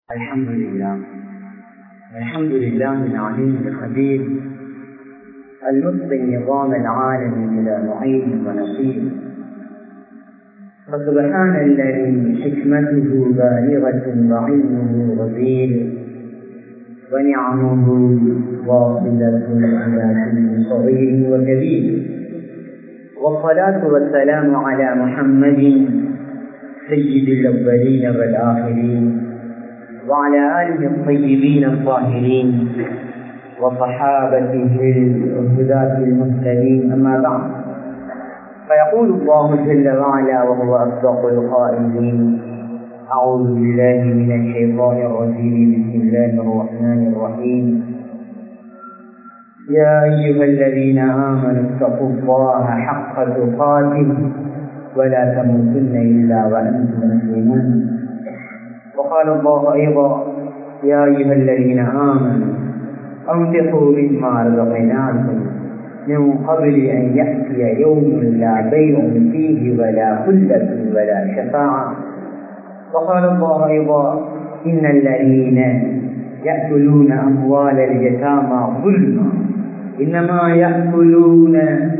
الحمد لله الحمد لله العليم الخبير المتقي نظام العالم بلا معين ونصير فسبحان الذي حكمته بالغة وعلمه غزير ونعمه واصلة على كل صغير وكبير والصلاة والسلام على محمد سيد الأولين والآخرين وعلى آله الطيبين الطاهرين وصحابته الهداة المهتدين أما بعد فيقول الله جل وعلا وهو أصدق القائلين أعوذ بالله من الشيطان الرجيم بسم الله الرحمن الرحيم يا أيها الذين آمنوا اتقوا الله حق تقاته ولا تموتن إلا وأنتم مسلمون وقال الله أيضا يا أيها الذين آمنوا أنفقوا مما رزقناكم من قبل أن يأتي يوم لا بيع فيه ولا خلة ولا شفاعة وقال الله أيضا إن الذين يأكلون أموال اليتامى ظلما إنما يأكلون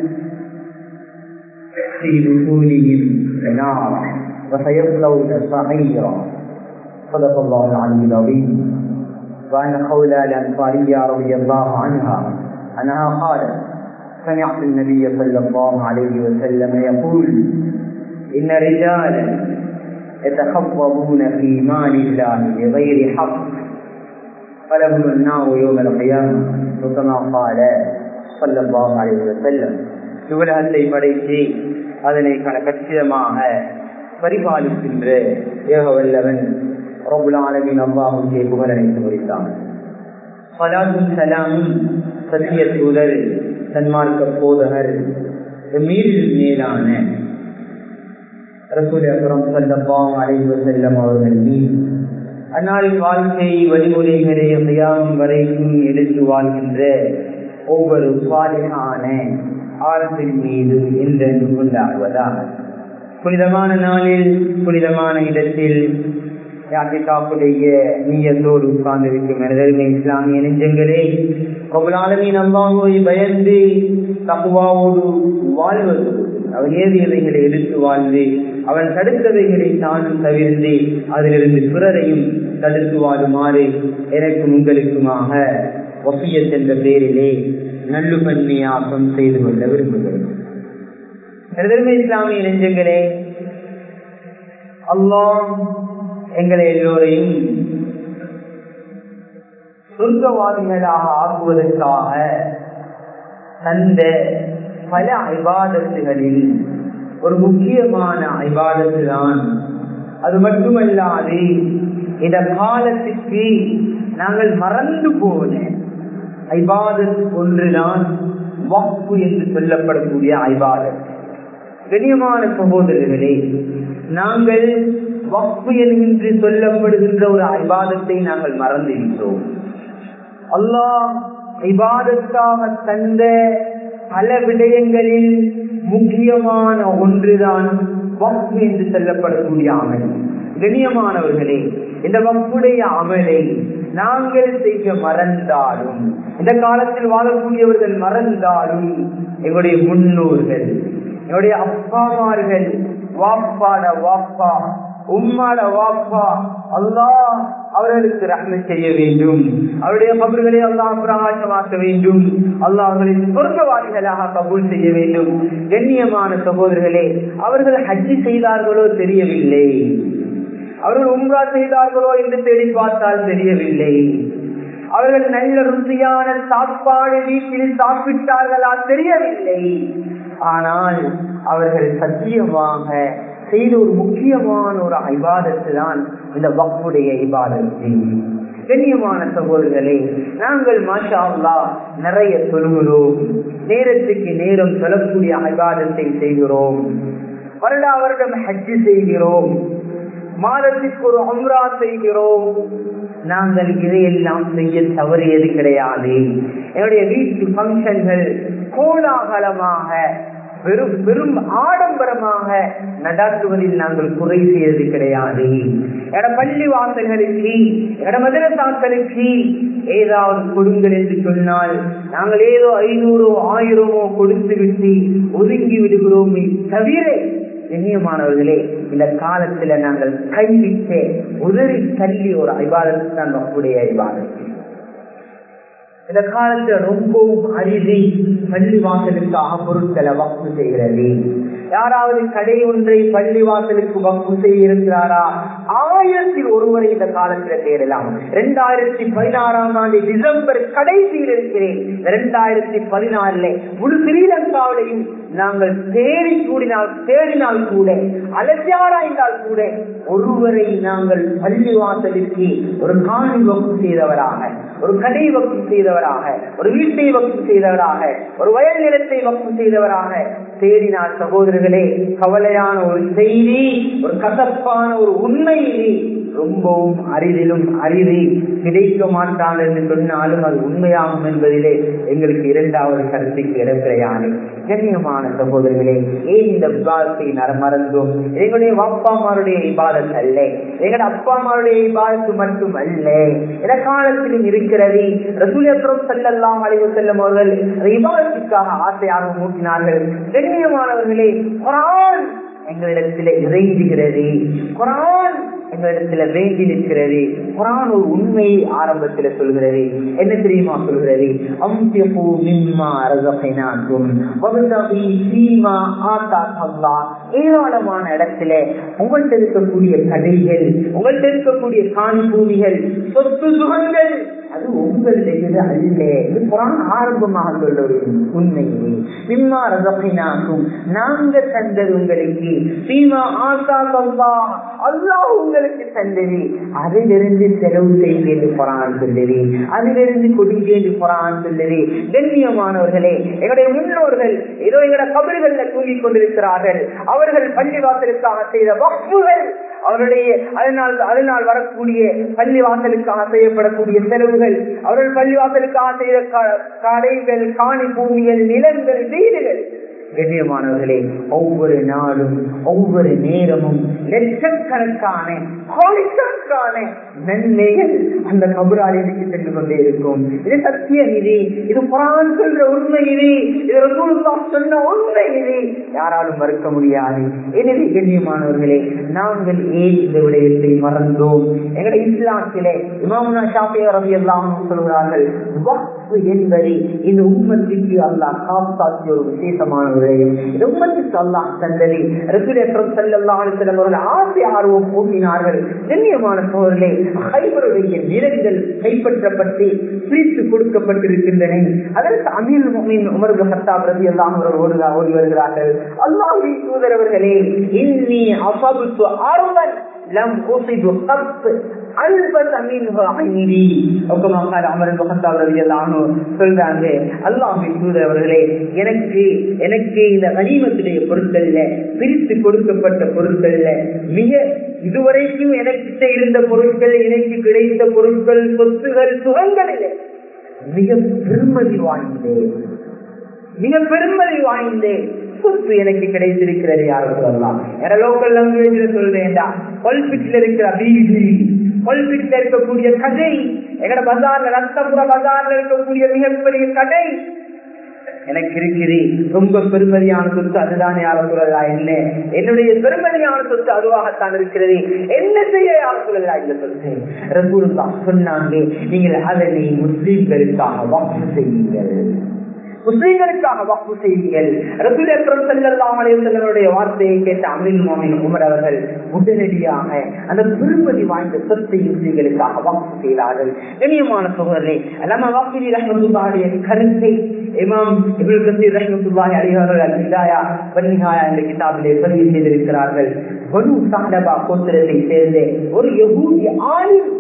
في بطونهم نارا وسيصلون سعيرا صدق الله العلي العظيم وعن خولة الأنصارية رضي الله عنها أنها قالت سمعت النبي صلى الله عليه وسلم يقول إن رجالا يتخبطون في مال الله بغير حق فلهم النار يوم القيامة وكما قال صلى الله عليه وسلم இவ்வுலகத்தை படைத்து அதனை கச்சிதமாக பரிபாலிக்கின்ற ஏக வல்லவன் ரபுலாலமின் அல்லாஹும் புகழ் அனைத்து முடித்தான் சலாத்தும் சலாமும் சத்திய தூதர் சன்மார்க்க போதகர் மீறில் மேலான ரசூல் அக்ரம் சல்லப்பாம் அலைவு செல்லம் அவர்கள் மீது அந்நாளின் வாழ்க்கை வழிமுறைகளை தியாகம் வரைக்கும் எடுத்து வாழ்கின்ற ஒவ்வொரு சுவாலிகான ஆரத்தின் மீது என்றென்று கொண்டாடுவதாக புனிதமான நாளில் புனிதமான இடத்தில் யாத்திகாப்புடைய நீயத்தோடு உட்கார்ந்திருக்கும் எனதருமை இஸ்லாமிய நெஞ்சங்களே கொபலாலமின் அம்மாவை பயந்து தப்புவாவோடு வாழ்வது அவன் ஏவியவைகளை எடுத்து வாழ்ந்து அவன் தடுத்தவைகளை தானும் தவிர்த்து அதிலிருந்து பிறரையும் தடுத்து வாழுமாறு எனக்கும் உங்களுக்குமாக ஒப்பியத் என்ற பெயரிலே நல்லு பன்மையாக்கம் செய்து கொள்ள விரும்புகிறோம் எனதருமை இஸ்லாமிய நெஞ்சங்களே அல்லாஹ் எங்களை எல்லோரையும் சொர்க்கவாதிகளாக ஆக்குவதற்காக தந்த பல ஐபாதத்துகளில் ஒரு முக்கியமான ஐபாதத்து தான் அது மட்டுமல்லாது இந்த காலத்திற்கு நாங்கள் மறந்து போன ஐபாதத் ஒன்றுதான் வப்பு என்று சொல்லப்படக்கூடிய ஐபாதத் கண்ணியமான சகோதரர்களே நாங்கள் வப்பு என்கின்ற சொல்லப்படுகின்ற ஒரு ஐபாதத்தை நாங்கள் மறந்திருக்கிறோம் அல்லாஹ் ஐபாதத்தாக தந்த பல விடயங்களில் முக்கியமான ஒன்றுதான் வப்பு என்று சொல்லப்படக்கூடிய அமல் கண்ணியமானவர்களே இந்த வப்புடைய அமலை நாங்கள் செய்ய மறந்தாலும் இந்த காலத்தில் வாழக்கூடியவர்கள் மறந்தாலும் எங்களுடைய முன்னோர்கள் என்னுடைய அப்பாமார்கள் வாப்பாட வாப்பா உம்மாட வாப்பா அல்லாஹ் அவர்களுக்கு ரஹ்ம செய்ய வேண்டும் அவருடைய கபர்களை அல்லாஹ் பிரகாசமாக்க வேண்டும் அல்லாஹ் அவர்களை சொர்க்கவாதிகளாக கபூல் செய்ய வேண்டும் கண்ணியமான சகோதரர்களே அவர்கள் ஹஜ்ஜி செய்தார்களோ தெரியவில்லை அவர்கள் உம்ரா செய்தார்களோ என்று தேடி பார்த்தால் தெரியவில்லை அவர்கள் நல்ல ருசியான சாப்பாடு வீட்டில் சாப்பிட்டார்களா தெரியவில்லை ஆனால் அவர்கள் சத்தியமாக செய்த ஒரு முக்கியமான ஒரு ஐபாதத்து தான் இந்த வக்குடைய ஐபாதத்து கண்ணியமான சகோதரர்களே நாங்கள் மாஷா அல்லா நிறைய சொல்கிறோம் நேரத்துக்கு நேரம் சொல்லக்கூடிய ஐபாதத்தை செய்கிறோம் வருடா வருடம் ஹஜ்ஜு செய்கிறோம் மாதத்திற்கு ஒரு அம்ரா செய்கிறோம் நாங்கள் இதையெல்லாம் செய்ய தவறியது கிடையாது என்னுடைய வீட்டு பங்கன்கள் கோலாகலமாக வெறும் வெறும் ஆடம்பரமாக நடத்துவதில் நாங்கள் குறை செய்தது கிடையாது எட பள்ளி வாசல்களுக்கு எட மதரசாக்களுக்கு ஏதாவது கொடுங்கள் என்று சொன்னால் நாங்கள் ஏதோ ஐநூறோ ஆயிரமோ கொடுத்து விட்டு ஒதுங்கி விடுகிறோமே தவிர கண்ணியமானவர்களே இந்த காலத்துல நாங்கள் கைவிட்டு உதறி தள்ளி ஒரு ஐபாதத்து தான் நம்முடைய ஐபாதத்து இந்த காலத்துல ரொம்பவும் அரிதி பள்ளி வாசலுக்காக பொருட்களை வக்கு செய்கிறது யாராவது கடை ஒன்றை பள்ளி வாசலுக்கு வக்கு செய்திருக்கிறாரா ஆயிரத்தில் ஒருவரை இந்த காலத்துல தேடலாம் இரண்டாயிரத்தி பதினாறாம் ஆண்டு டிசம்பர் கடைசியில் இருக்கிறேன் இரண்டாயிரத்தி பதினாறுல முழு ஸ்ரீலங்காவிலையும் நாங்கள் தேடி கூடினால் தேடினால் கூட அலட்சியாராய்ந்தால் கூட ஒருவரை நாங்கள் பள்ளி வாசலுக்கு ஒரு காணி வக்கு செய்தவராக ஒரு கடை வக்கு செய்தவராக ஒரு வீட்டை வக்கு செய்தவராக ஒரு வயல் நிலத்தை வக்கு செய்தவராக தேடினார் சகோதரர்களே கவலையான ஒரு செய்தி ஒரு கசப்பான ஒரு உண்மை ரொம்பவும் அரிதிலும் அரிதி கிடைக்க மாட்டான் என்று சொன்னாலும் அது உண்மையாகும் என்பதிலே எங்களுக்கு இரண்டாவது கருத்துக்கு இடம் கிடையாது கண்ணியமான சகோதரர்களே ஏன் இந்த விவாதத்தை மறந்தோம் எங்களுடைய அப்பாமாருடைய இபாதத் அல்ல எங்களுடைய அப்பா அம்மாருடைய இபாதத்து மட்டும் அல்ல என காலத்திலும் இருக்கிறது ரசூலியத்துறம் செல்லலாம் அழிவு செல்லும் அவர்கள் இபாதத்துக்காக ஆசையாக மூட்டினார்கள் கண்ணியமானவர்களே குரான் எங்களிடத்தில் இறைஞ்சுகிறது குரான் எங்களிடத்துல வேண்டி நிற்கிறது குரான் ஒரு உண்மையை ஆரம்பத்தில் சொல்கிறது என்ன தெரியுமா சொல்கிறது அம்சியபூ மிம்மா அரசபைனாக்கும் வகுதபி சீமா ஆத்தா சல்லா ஏராளமான இடத்துல உங்கள்கிட்ட இருக்கக்கூடிய கடைகள் உங்கள்கிட்ட இருக்கக்கூடிய காணி பூமிகள் சொத்து சுகங்கள் அது உங்களுடையது அல்ல இது குரான் ஆரம்பமாக சொல்ற ஒரு உண்மையே மிம்மா ரசபைனாக்கும் நாங்க தந்தது உங்களுக்கு சீமா ஆத்தா சல்லா அல்லாஹ் உங்களுக்கு தந்தது அதிலிருந்து செலவு செய்து என்று குரான் சொல்லுது அதிலிருந்து கொடுங்க என்று குரான் சொல்லுது கண்ணியமானவர்களே எங்களுடைய முன்னோர்கள் ஏதோ எங்களோட கபறுகள்ல தூங்கிக் கொண்டிருக்கிறார்கள் அவர்கள் பள்ளிவாசலுக்காக செய்த வகுப்புகள் அவருடைய அதனால் அதனால் வரக்கூடிய பள்ளிவாசலுக்காக செய்யப்படக்கூடிய செலவுகள் அவர்கள் பள்ளிவாசலுக்காக செய்த கடைகள் காணி பூமிகள் நிலங்கள் வீடுகள் கண்ணியமானவர்களே ஒவ்வொரு நாளும் ஒவ்வொரு நேரமும் லட்சக்கணக்கான கோடிக்கணக்கான நன்மைகள் அந்த கபுராலிக்கு சென்று கொண்டே இருக்கும் இது சத்திய நிதி இது புறான் சொல்ற உண்மை நிதி இது ரசூலுல்லா சொன்ன உண்மை நிதி யாராலும் மறுக்க முடியாது எனவே கண்ணியமானவர்களே நாங்கள் ஏன் இந்த விடயத்தை மறந்தோம் எங்களுடைய இஸ்லாத்திலே இமாமுனா ஷாஃபி ரவி எல்லாம் சொல்கிறார்கள் வக்ஃபு என்பது இந்த உம்மத்திற்கு அல்லாஹ் காப்பாற்றிய ஒரு விசேஷமான விடயம் இந்த உம்மத்திற்கு அல்லாஹ் தந்தது ரசூலேஸ்வரம் செல்லல்லாஹ் அவர்கள் ஆசை ஆர்வம் பூட்டினார்கள் கண்ணியமான சோழர்களே ஹைபருடைய நிலங்கள் கைப்பற்றப்பட்டு பிரித்து கொடுக்கப்பட்டிருக்கின்றன அதற்கு அமீர் முமின் உமர் ஹத்தாப் ரதி எல்லாம் அவர்கள் ஓடி ஓடி வருகிறார்கள் அல்லாஹி தூதரவர்களே இன்னி அசபுத்து ஆர்வன் لم أصب قط ألبس منه عيني وكما قال عمر بن الخطاب رضي الله عنه சொல்றாங்க அல்லாஹ்வின் தூதர் அவர்களே எனக்கு எனக்கு இந்த கனிமத்துடைய பொருட்கள்ல பிரித்து கொடுக்கப்பட்ட பொருட்கள்ல மிக இதுவரைக்கும் எனக்கு இருந்த பொருட்கள் எனக்கு கிடைத்த பொருட்கள் சொத்துகள் சுகங்களிலே மிக பெருமதி வாய்ந்தேன் மிக பெருமதி வாய்ந்தேன் சொத்து எனக்கு கிடைத்திருக்கிறது யாரும் சொல்லலாம் என லோக்கல் லாங்குவேஜ்ல சொல்றேன்டா கொல்பிட்ல இருக்கிற பிபி கொல்பிட்ல இருக்கக்கூடிய கதை எங்கட பஜார்ல ரத்தபுர பஜார்ல இருக்கக்கூடிய மிகப்பெரிய கடை எனக்கு இருக்குது ரொம்ப பெருமதியான சொத்து அதுதான் யாரும் சொல்லலாம் என்ன என்னுடைய பெருமதியான சொத்து அதுவாகத்தான் இருக்கிறது என்ன செய்ய யாரும் சொல்லலாம் இந்த சொத்து ரசூலுல்லா சொன்னாங்க நீங்கள் அதனை முஸ்லீம்களுக்காக வாக்கு செய்யுங்கள் முஸ்லீம்களுக்காக வாக்கு செய்யுங்கள் ரசூலேஸ்வரம் செல்லலாம் அலைவசங்களுடைய வார்த்தையை கேட்ட அமீன் மாமின் உமர் அவர்கள் உடனடியாக அந்த பெருமதி வாய்ந்த சொத்தை முஸ்லீம்களுக்காக வாக்கு செய்தார்கள் கண்ணியமான சோதரே அல்லாம வாக்குதி ரஹமத்துல்லாவுடைய கருத்தை இமாம் இபுல் கசீர் ரஹமத்துல்லாஹி அலிஹர்கள் அல்-ஹிதாயா வன்னிஹாயா என்ற கிதாபிலே பதிவு செய்திருக்கிறார்கள் பனு சாலபா கோத்திரத்தை சேர்ந்த ஒரு யகூதி ஆலிம்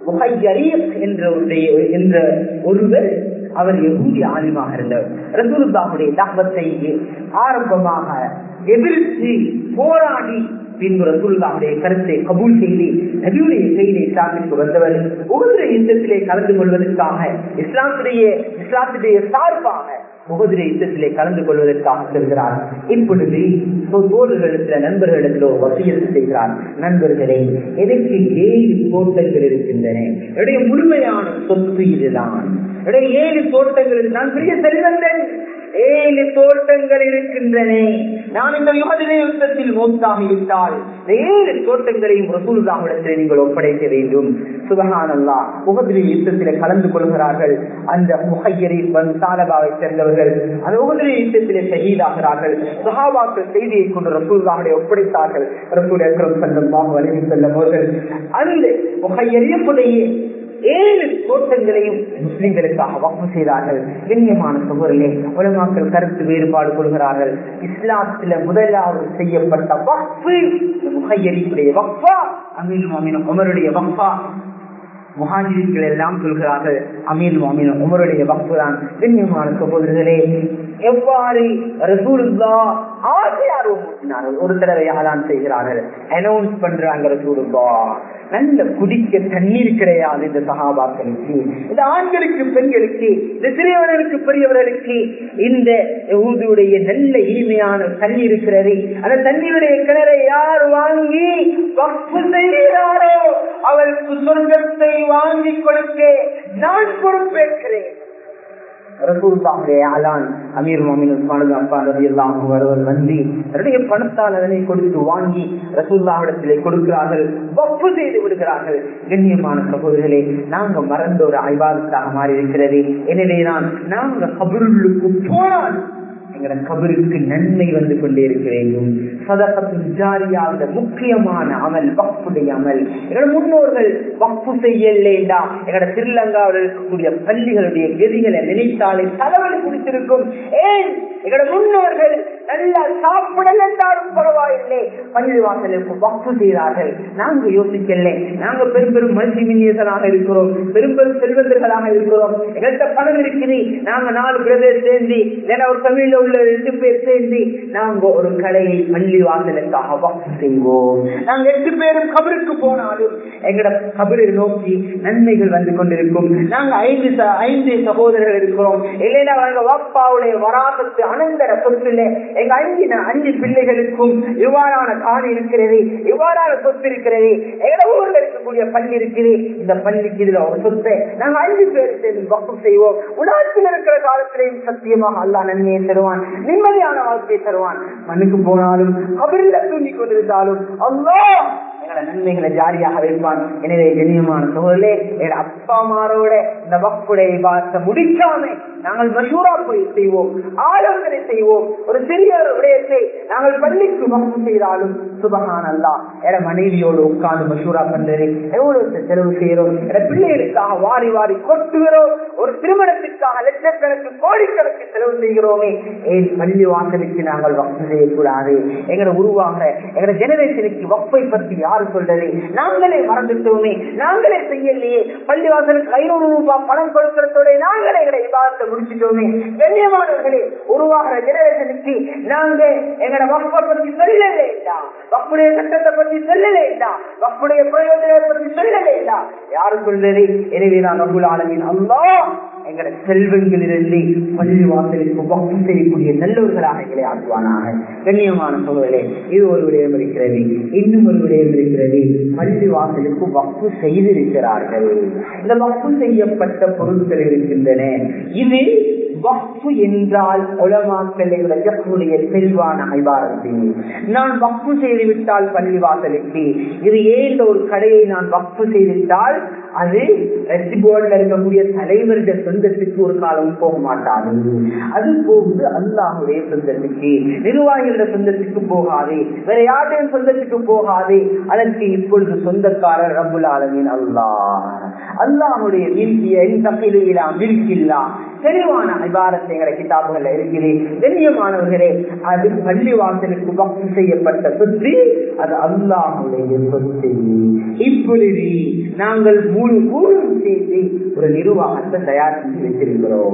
என்ற என்ற ஒருவர் அவர் எகூதி ஆலிமாக இருந்தவர் ரசூலுல்லாஹுடைய தாபத்தை ஆரம்பமாக எதிர்த்து போராடி பின்பு ரசூலுல்லாஹுடைய கருத்தை கபூல் செய்து நபியுடைய கையிலே இஸ்லாமிற்கு வந்தவர் ஒவ்வொரு யுத்தத்திலே கலந்து கொள்வதற்காக இஸ்லாத்துடைய இஸ்லாத்துடைய சார்பாக முகதிரை யுத்தத்திலே கலந்து கொள்வதற்காக செல்கிறார் இப்பொழுது தோழர்களிடத்துல நண்பர்களிடத்திலோ வசியத்து செய்கிறார் நண்பர்களே எதற்கு ஏழு தோட்டங்கள் இருக்கின்றன என்னுடைய முழுமையான சொத்து இதுதான் என்னுடைய ஏழு தோட்டங்கள் நான் பெரிய செல்வந்தன் ஏழு தோட்டங்கள் இருக்கின்றன நான் இந்த யுகதிரை யுத்தத்தில் மூத்தாகிவிட்டால் இந்த ஏழு தோட்டங்களையும் ரசூலுல்லாஹிடத்தில் நீங்கள் ஒப்படைக்க வேண்டும் சுபஹானல்லா உகதிரை யுத்தத்தில் கலந்து கொள்கிறார்கள் அந்த முகையரி சாலபாவை சேர்ந்தவர்கள் அந்த உகதிரை யுத்தத்திலே ஷஹீதாகிறார்கள் சஹாபாக்கள் செய்தியை கொண்டு ரசூலுல்லாஹுடைய ஒப்படைத்தார்கள் ரசூல் அக்ரம் சல்லல்லாஹு அலைஹி வஸல்லம் அவர்கள் அந்த முகையரியப்புடைய ஏழு தோட்டங்களையும் முஸ்லிம்களுக்காக வக்ஃபு செய்தார்கள் கண்ணியமான சகோதரர்களே உலமாக்கள் கருத்து வேறுபாடு கொள்கிறார்கள் இஸ்லாத்துல முதலாவது செய்யப்பட்ட வக்ஃபு முகையரிப்புடைய வக்ஃபா அமீன் மாமின் உமருடைய வக்ஃபா முஹாஜிர்கள் எல்லாம் சொல்கிறார்கள் அமீர் மாமின் உமருடைய வக்ஃபு தான் கண்ணியமான சகோதரர்களே எவ்வாறு ரசூலுல்லா ஆசையார்வம் ஊட்டினார்கள் ஒரு தடவை ஆதான் செய்கிறார்கள் அனௌன்ஸ் பண்றாங்க ரசூலுல்லா நல்ல குடிக்க தண்ணீர் கிடையாது இந்த சகாபாக்களுக்கு இந்த ஆண்களுக்கு பெண்களுக்கு இந்த சிறியவர்களுக்கு பெரியவர்களுக்கு இந்த ஊதுடைய நல்ல இனிமையான தண்ணீர் இருக்கிறது அந்த தண்ணீருடைய கிணறை யார் வாங்கி வக்ஃபு செய்கிறாரோ அவருக்கு சொர்க்கத்தை வாங்கி கொடுக்க நான் பொறுப்பேற்கிறேன் பணத்தால் அதனை கொடுத்து வாங்கி ரசூல்லாவிடத்திலே கொடுக்கிறார்கள் வப்பு செய்து விடுகிறார்கள் கண்ணியமான சகோதரர்களே நாங்க மறந்த ஒரு ஐவாதத்தாக மாறி இருக்கிறது எனவே தான் நாங்க கபருளுக்கு போனால் எங்கட கபருக்கு நன்மை வந்து கொண்டே இருக்க வேண்டும் சதகத்து முக்கியமான அமல் வக்ஃபுடைய அமல் எங்களோட முன்னோர்கள் வக்ஃபு செய்யலேண்டா எங்களோட ஸ்ரீலங்காவில் இருக்கக்கூடிய பள்ளிகளுடைய கெதிகளை நினைத்தாலே தலைவலி பிடிச்சிருக்கும் ஏன் எங்களோட முன்னோர்கள் நல்லா சாப்பிடல் என்றாலும் பரவாயில்லை பள்ளி வாசலுக்கு வக்ஃபு செய்தார்கள் நாங்க யோசிக்கல நாங்க பெரும் பெரும் மல்டி மில்லியர்களாக இருக்கிறோம் பெரும் பெரும் செல்வந்தர்களாக இருக்கிறோம் எங்கள்கிட்ட பணம் இருக்குது நாங்க நாலு பிரதேச சேர்ந்து இல்லைன்னா ஒரு தமிழ்ல உள்ள ரெண்டு பேர் சேர்ந்து நாங்க ஒரு கடையை பள்ளி வாசலுக்காக வக்ஃபு செய்வோம் நாங்க எட்டு பேரும் கபருக்கு போனாலும் எங்கட கபரை நோக்கி நன்மைகள் வந்து கொண்டிருக்கும் நாங்க ஐந்து ஐந்து சகோதரர்கள் இருக்கிறோம் இல்லைன்னா அவங்க வாப்பாவுடைய வராசத்து அனந்தர சொத்துல எங்க அஞ்சு அஞ்சு பிள்ளைகளுக்கும் இவ்வாறான காணி இருக்கிறது இவ்வாறான சொத்து இருக்கிறது எங்க ஊர்ல இருக்கக்கூடிய பள்ளி இருக்குது இந்த பள்ளிக்கு இதுல ஒரு சொத்தை நாங்க அஞ்சு பேர் சேர்ந்து வக்கம் செய்வோம் உலகத்தில் இருக்கிற காலத்திலேயும் சத்தியமாக அல்லா நன்மையை தருவான் நிம்மதியான வாழ்க்கையை தருவான் மண்ணுக்கு போனாலும் கபரில் தூங்கி கொண்டிருந்தாலும் அல்லா எங்களோட நன்மைகளை ஜாரியாக வைப்பான் எனவே கண்ணியமான சோழலே எங்க அப்பா அம்மாரோட இந்த வக்குடைய பார்த்த முடிக்காம நாங்கள் மசூரா போய் செய்வோம் ஆலோசனை செய்வோம் ஒரு சிறிய ஒரு விடயத்தை நாங்கள் பள்ளிக்கு வக்கு செய்தாலும் சுபகான் அல்லா என மனைவியோடு உட்கார்ந்து மசூரா பண்றது எவ்வளவு செலவு செய்யறோம் என பிள்ளைகளுக்காக வாரி வாரி கொட்டுகிறோம் ஒரு திருமணத்திற்காக லட்சக்கணக்கு கோடிக்கணக்கு செலவு செய்கிறோமே ஏன் பள்ளி வாசலுக்கு நாங்கள் வக்கு செய்யக்கூடாது எங்களை உருவாக எங்களோட ஜெனரேஷனுக்கு வப்பை பற்றி யாரு சொல்றது நாங்களே மறந்துட்டோமே நாங்களே செய்யலையே பள்ளிவாசலுக்கு ஐநூறு ரூபாய் பணம் கொடுக்கிறதோட நாங்களே எங்களை விவாதத்தை முடிச்சுட்டோமே கண்ணியமானவர்களே உருவாகிற ஜெனரேஷனுக்கு நாங்க எங்களோட வப்பை பற்றி சொல்லலே இல்லா வப்புடைய சட்டத்தை பற்றி சொல்லலே இல்லா வப்புடைய பிரயோஜனத்தை பற்றி சொல்லலே இல்லா யாரு சொல்றது எனவே நான் அபுல் ஆலமின் அல்லா எங்களோட செல்வங்களிலிருந்து பள்ளி வாசலுக்கு வக்கு செய்யக்கூடிய நல்லவர்களாக எங்களை ஆக்குவானாக கண்ணியமான சோழர்களே இது ஒரு விடயம் இருக்கிறது இன்னும் ஒரு விடயம் இருக்கிறது பள்ளி வாசலுக்கு வக்கு செய்திருக்கிறார்கள் இந்த வக்கு செய்யப்பட்ட பொருட்கள் இருக்கின்றன இது வக்ஃபு என்றால் உலமாக்களுடைய செல்வான ஐபாரத்து நான் வக்ஃபு செய்துவிட்டால் பள்ளி வாசலுக்கு இது ஏன் ஒரு கடையை நான் வக்ஃபு செய்துவிட்டால் அது ரெசி போர்டில் இருக்கக்கூடிய தலைவருடைய சொந்தத்துக்கு ஒரு காலம் போக மாட்டாது அது போகுது அல்லாஹுடைய சொந்தத்துக்கு நிர்வாகிகளுடைய சொந்தத்துக்கு போகாது வேற யாருடைய சொந்தத்துக்கு போகாது அதற்கு இப்பொழுது சொந்தக்காரர் ரபுல் ஆலமின் அல்லாஹ் அல்லாஹுடைய வீழ்ச்சிய தப்பிலா வீழ்ச்சில்லா தெளிவான அபாரத்தை எங்களை கிதாபுகள் இருக்குது கண்ணியமானவர்களே அது பள்ளி வாசலுக்கு வக்ஃபு செய்யப்பட்ட சொத்து அது அல்லாஹுடைய சொத்து இப்பொழுது நாங்கள் முழு ஊரும் சேர்த்து ஒரு நிர்வாகத்தை தயார் செஞ்சு வச்சிருக்கிறோம்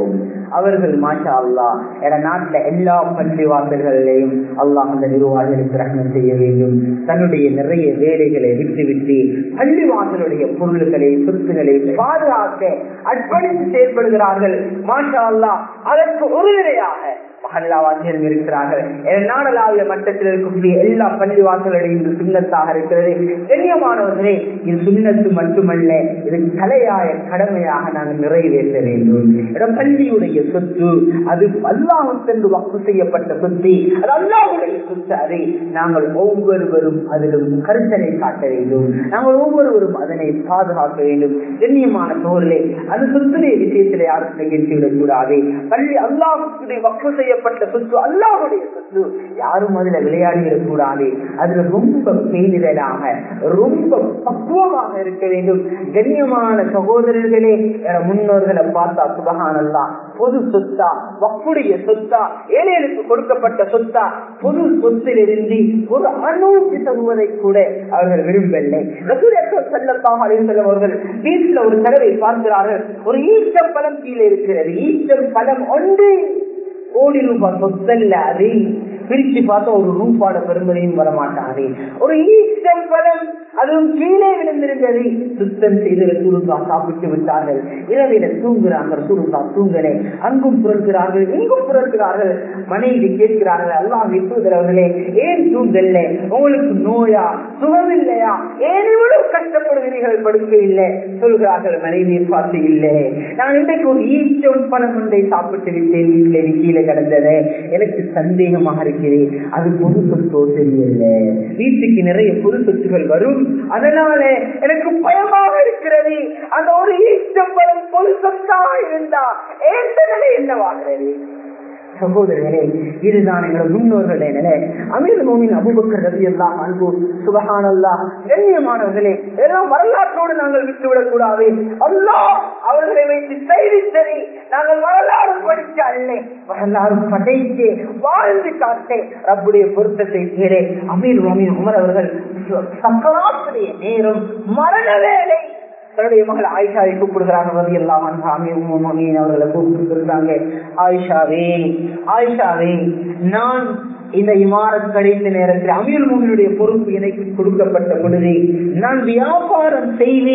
அவர்கள் மாஷா அல்லா என நாட்டுல எல்லா பள்ளி வாசல்களிலையும் அல்லாஹ் அந்த நிர்வாகிகளுக்கு ரகணம் செய்ய வேண்டும் தன்னுடைய நிறைய வேலைகளை விட்டுவிட்டு பள்ளி வாசலுடைய பொருள்களை சொத்துக்களை பாதுகாக்க அர்ப்பணித்து செயல்படுகிறார்கள் மாஷா அல்லா அதற்கு உறுதுணையாக மகல்லாவாசியர்கள் இருக்கிறார்கள் நாடலாவிய மட்டத்தில் இருக்கக்கூடிய எல்லா பள்ளி வாசல்களையும் இது சுண்ணத்தாக இருக்கிறது கண்ணியமானவர்களே இது சுண்ணத்து மட்டுமல்ல இது தலையாய கடமையாக நாங்கள் நிறைவேற்ற வேண்டும் இடம் பள்ளியுடைய சொத்து அது அல்லாஹுக்கென்று வக்கு செய்யப்பட்ட சொத்து அது அல்லாஹுடைய சொத்து அதை நாங்கள் ஒவ்வொருவரும் அதிலும் கருத்தனை காட்ட வேண்டும் நாங்கள் ஒவ்வொருவரும் அதனை பாதுகாக்க வேண்டும் கண்ணியமான சோழர்களே அது சொத்துடைய விஷயத்தில் யாரும் நிகழ்ச்சிவிடக் கூடாது பள்ளி அல்லாஹுடைய வக்கு செய்யப்பட்ட சொத்து அல்லாஹுடைய சொத்து யாரும் அதுல விளையாடிவிடக் கூடாது அதுல ரொம்ப பேரிடலாக ரொம்ப பக்குவமாக இருக்க வேண்டும் கண்ணியமான சகோதரர்களே முன்னோர்களை பார்த்தா சுபகானல்லா பொது சொத்தா வக்குடைய சொத்தா ஏழைகளுக்கு கொடுக்கப்பட்ட சொத்தா பொது சொத்திலிருந்து ஒரு அணுவுக்கு தருவதை கூட அவர்கள் விரும்பவில்லை செல்லத்தாக அவர்கள் வீட்டில் ஒரு தடவை பார்க்கிறார்கள் ஒரு ஈச்சம் பழம் கீழே இருக்கிறது ஈச்சம் பழம் ஒன்று கோடி ரூபாய் சொத்தல்ல அது பிரிச்சு பார்த்தா ஒரு ரூபாட பெருமதியும் வரமாட்டாது ஒரு ஈஸ்டம் பழம் அதுவும் கீழே விழுந்திருந்தது சுத்தம் செய்து சுருக்கா சாப்பிட்டு விட்டார்கள் இரவில தூங்குறார்கள் சுருக்கா தூங்கலே அங்கும் புறக்கிறார்கள் இங்கும் புறக்கிறார்கள் மனைவி கேட்கிறார்கள் எல்லாம் விட்டுகிறவர்களே ஏன் தூங்கல்ல உங்களுக்கு நோயா சுகம் இல்லையா ஏன் இவ்வளவு கஷ்டப்படுகிறீர்கள் படுக்க இல்லை சொல்கிறார்கள் மனைவியை பார்த்து இல்லை நான் இன்றைக்கு ஒரு ஈஸ்டம் பழம் ஒன்றை சாப்பிட்டு விட்டேன் வீட்டில் கீழே கிடந்தது எனக்கு சந்தேகமாக இருக்கிறேன் அது பொது சொத்தோ தெரியல வீட்டுக்கு நிறைய பொது சொத்துகள் வரும் அதனால எனக்கு பயமாக இருக்கிறது அந்த ஒரு ஈஸ்டம் பொது சொத்தா இருந்தா ஏற்கனவே என்னவாகிறது சகோதரர்களே இதுதான் எங்களோட முன்னோர்களே நிலை அமீர் மோமின் அபுபக்கர் ரவி எல்லாம் அன்பு சுபகானல்லா கண்ணியமானவர்களே எல்லாம் வரலாற்றோடு நாங்கள் விட்டுவிடக் கூடாது அல்லா அவர்களை வைத்து செய்தி சரி நாங்கள் வரலாறு படிக்க அல்ல வரலாறு படைத்து வாழ்ந்து காட்டே ரப்புடைய பொருத்தத்தை தேரே அமீர் மோமின் உமர் அவர்கள் சக்கராத்துடைய நேரம் மரண வேலை தன்னுடைய மகள் ஆயிஷாவை கூப்பிடுகிறாங்க ரவி எல்லாம் அவர்களை கூப்பிட்டு ஆயிஷாவே ஆயிஷாவே நான் இந்த இமாரத் கடைந்த நேரத்தில் அமீர் மூமியுடைய பொறுப்பு எனக்கு கொடுக்கப்பட்ட பொழுது நான் வியாபாரம் செய்து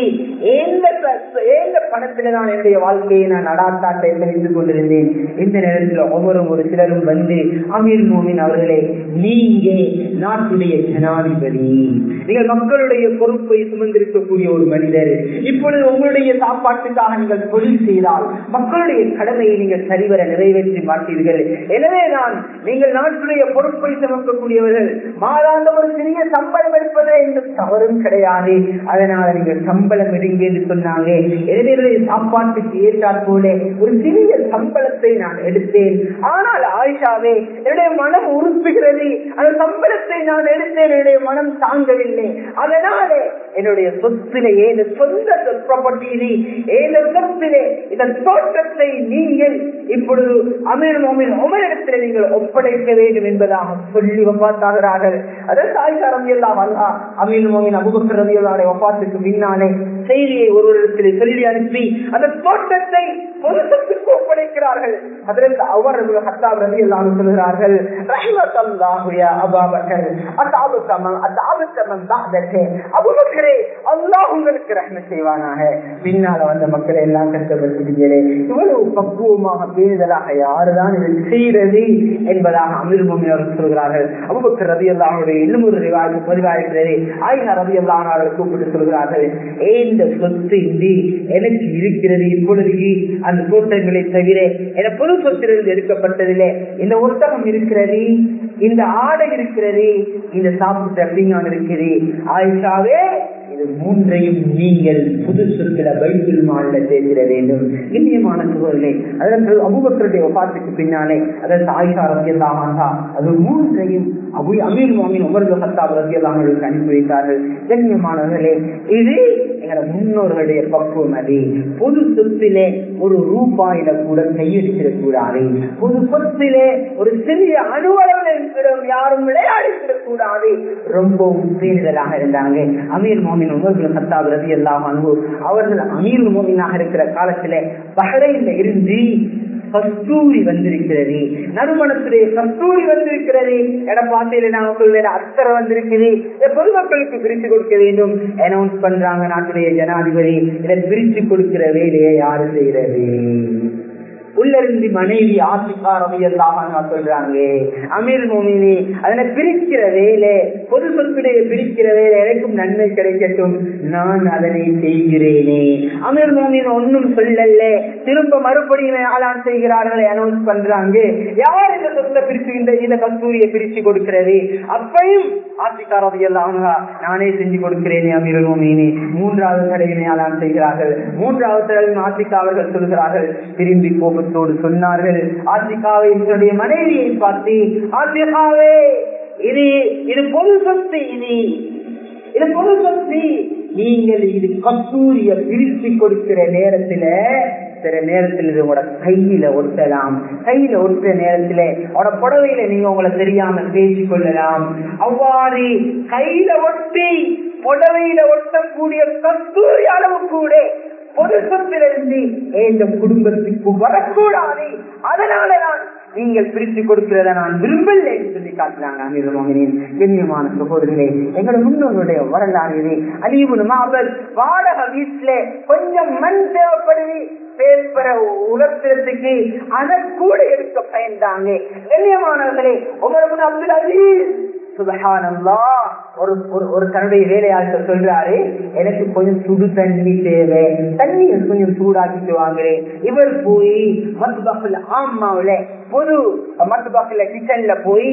ஏந்த பணத்துல நான் என்னுடைய வாழ்க்கையை நான் நடாத்தாட்டை தெரிந்து கொண்டிருந்தேன் இந்த நேரத்தில் ஒவ்வொரு ஒரு சிலரும் வந்து அமீர் மூமின் அவர்களே நீங்க நாட்டுடைய ஜனாதிபதி நீங்கள் மக்களுடைய பொறுப்பை சுமந்திருக்கக்கூடிய ஒரு மனிதர் இப்பொழுது உங்களுடைய சாப்பாட்டுக்காக நீங்கள் தொழில் செய்தால் மக்களுடைய கடமையை நீங்கள் சரிவர நிறைவேற்றி மாட்டீர்கள் எனவே நான் நீங்கள் நாட்டுடைய பொறுப்பை சுமக்கக்கூடியவர்கள் மாதாந்த ஒரு சிறிய சம்பளம் எடுப்பதே எந்த தவறும் கிடையாது அதனால நீங்கள் சம்பளம் எடுங்க என்று சொன்னாங்க எனவே சாப்பாட்டுக்கு ஏற்றாற் போல ஒரு சிறிய சம்பளத்தை நான் எடுத்தேன் ஆனால் ஆயிஷாவே என்னுடைய மனம் உறுப்புகிறது அந்த சம்பளத்தை நான் எடுத்தேன் என்னுடைய மனம் தாங்கவில்லை அதனாலே என்னுடைய சொத்திலேயே இந்த சொந்த ப்ராப்பர்ட்டியிலே ஏழு சொத்திலே இந்த தோட்டத்தை நீங்கள் இப்பொழுது அமீர் மோமின் உமரிடத்தில் நீங்கள் ஒப்படைக்க வேண்டும் என்பதாக சொல்லி ஒப்பாத்தாகிறார்கள் அதற்கு ஆயிஷா ரவி எல்லாம் அல்லா அமீர் மோமின் அபுபக்கர் ரவி அல்லாடைய ஒப்பாத்துக்கு பின்னாலே செய்தியை ஒருவரிடத்தில் சொல்லி அனுப்பி அந்த தோட்டத்தை ஒரு சொத்துக்கு ஒப்படைக்கிறார்கள் அதற்கு அவர் ஹத்தாப் ரவி எல்லாம் சொல்கிறார்கள் ரஹ்மத்தல்லாஹுயா அபாபக்கர் அத்தாபு சமம் அத்தாபு சமம் தாதற்கு அபுபக்கரே அல்லாஹ் உங்களுக்கு ரஹ்ம செய்வானாக பின்னால வந்த மக்களை எல்லாம் கஷ்டப்படுத்துகிறே இவ்வளவு பக்குவமாக பேணுதலாக யாருதான் இதை செய்கிறது என்பதாக அமீர் மோமின் அவர்கள் சொல்கிறார்கள் அபுபக்கர் ரவி அல்லாஹுடைய இன்னும் ஒரு பதிவாகிறது ஆயிஷா ரவி அல்லாஹ் அவர்கள் கூப்பிட்டு சொல்கிறார்கள் இந்த சொத்து இன்றி எனக்கு இருக்கிறது இப்பொழுது அந்த தோட்டங்களை தவிர என பொது சொத்திலிருந்து எடுக்கப்பட்டதிலே இந்த ஒட்டகம் இருக்கிறது இந்த ஆடை இருக்கிறது இந்த சாப்பிட்ட அப்படிங்கான் இருக்கிறது ஆயிஷாவே இது மூன்றையும் நீங்கள் புது சொற்களை பைபிள் மாநில சேர்த்திட வேண்டும் இந்தியமான சூழலை அதற்கு அபுபக்கருடைய ஒப்பாத்துக்கு பின்னாலே அதற்கு ஆயிஷா ரத்தியல்லாமா அது மூன்றையும் அபு அமீர் மாமின் உமர்வு ஹத்தாப் ரத்தியல்லாமர்களுக்கு அனுப்பி வைத்தார்கள் கண்ணியமானவர்களே இது எங்களோட முன்னோர்களுடைய பக்குவம் அது பொது சொத்திலே ஒரு ரூபாயில கூட கையெழுத்திடக் கூடாது பொது சொத்திலே ஒரு சிறிய அலுவலகம் யாரும் விளையாடிவிடக் கூடாது ரொம்பவும் பேரிடலாக இருந்தாங்க அமீர் மோமின் உமர்கள் ஹத்தாப் ரவி எல்லாம் அன்பு அவர்கள் அமீர் மோமினாக இருக்கிற காலத்திலே பஹரையில இருந்து கஸ்தூரி வந்திருக்கிறது நறுமணத்துடைய கஸ்தூரி வந்திருக்கிறது எட பாசையில நாங்க சொல்ல அத்தரை வந்திருக்குது இதை பொதுமக்களுக்கு பிரித்து கொடுக்க வேண்டும் அனௌன்ஸ் பண்றாங்க நாட்டுடைய ஜனாதிபதி இதை பிரித்து கொடுக்கிற வேலையை யாரு செய்யறது உள்ளிருந்து மனைவி ஆசிக்காரமையெல்லாம் சொல்றாங்க அமீர் மோமினி அதனை பிரிக்கிற வேலை பொது சொத்துடைய பிரிக்கிற வேலை எனக்கும் நன்மை கிடைக்கட்டும் நான் அதனை செய்கிறேனே அமீர் மோமின் ஒன்னும் சொல்லல திரும்ப மறுபடியும் ஆளான் செய்கிறார்களே அனௌன்ஸ் பண்றாங்க யார் இந்த சொத்தை பிரிச்சு இந்த இந்த கஸ்தூரியை பிரிச்சு கொடுக்கிறது அப்பையும் ஆசிக்காரமையெல்லாம் நானே செஞ்சு கொடுக்கிறேனே அமீர் மோமினி மூன்றாவது தடவை ஆளான் செய்கிறார்கள் மூன்றாவது தடவை ஆசிக்கா அவர்கள் சொல்கிறார்கள் திரும்பி கோபம் கோபத்தோடு சொன்னார்கள் ஆசிகாவை என்னுடைய மனைவியை பார்த்து ஆசிகாவே இது இது பொது சொத்து இது இது பொது சொத்து நீங்கள் இது கஸ்தூரிய பிரித்து கொடுக்கிற நேரத்துல சில நேரத்தில் இது உங்களோட கையில ஒட்டலாம் கையில ஒட்டுற நேரத்துல உங்களோட புடவையில நீங்க உங்களை தெரியாம பேசிக் கொள்ளலாம் அவ்வாறு கையில ஒட்டி புடவையில ஒட்டக்கூடிய கஸ்தூரி அளவு கூட பொது சொத்திலிருந்து இந்த குடும்பத்துக்கு வரக்கூடாது அதனாலதான் நீங்கள் பிரித்து கொடுக்கிறத நான் விரும்பல சொல்லி காட்டுறாங்க அமீர் கண்ணியமான சகோதரர்களே எங்களோட முன்னோருடைய வரலாறு இது அழிவுனுமா அவர் வாடகை வீட்டுல கொஞ்சம் மண் தேவைப்படுது பேப்பரை உலர்த்துறதுக்கு அதை கூட எடுக்க பயந்தாங்க கண்ணியமானவர்களே உங்களோட முன் அப்துல் அசீஸ் சுபஹானல்லா ஒரு ஒரு தன்னுடைய வேலையாளர் சொல்றாரு எனக்கு கொஞ்சம் சுடு தண்ணி தேவை தண்ணியை கொஞ்சம் சூடாக்கிட்டு வாங்குறேன் இவர் போய் மத்துபாக்கில் ஆமாவில பொது மத்துபாக்கில் கிச்சன்ல போய்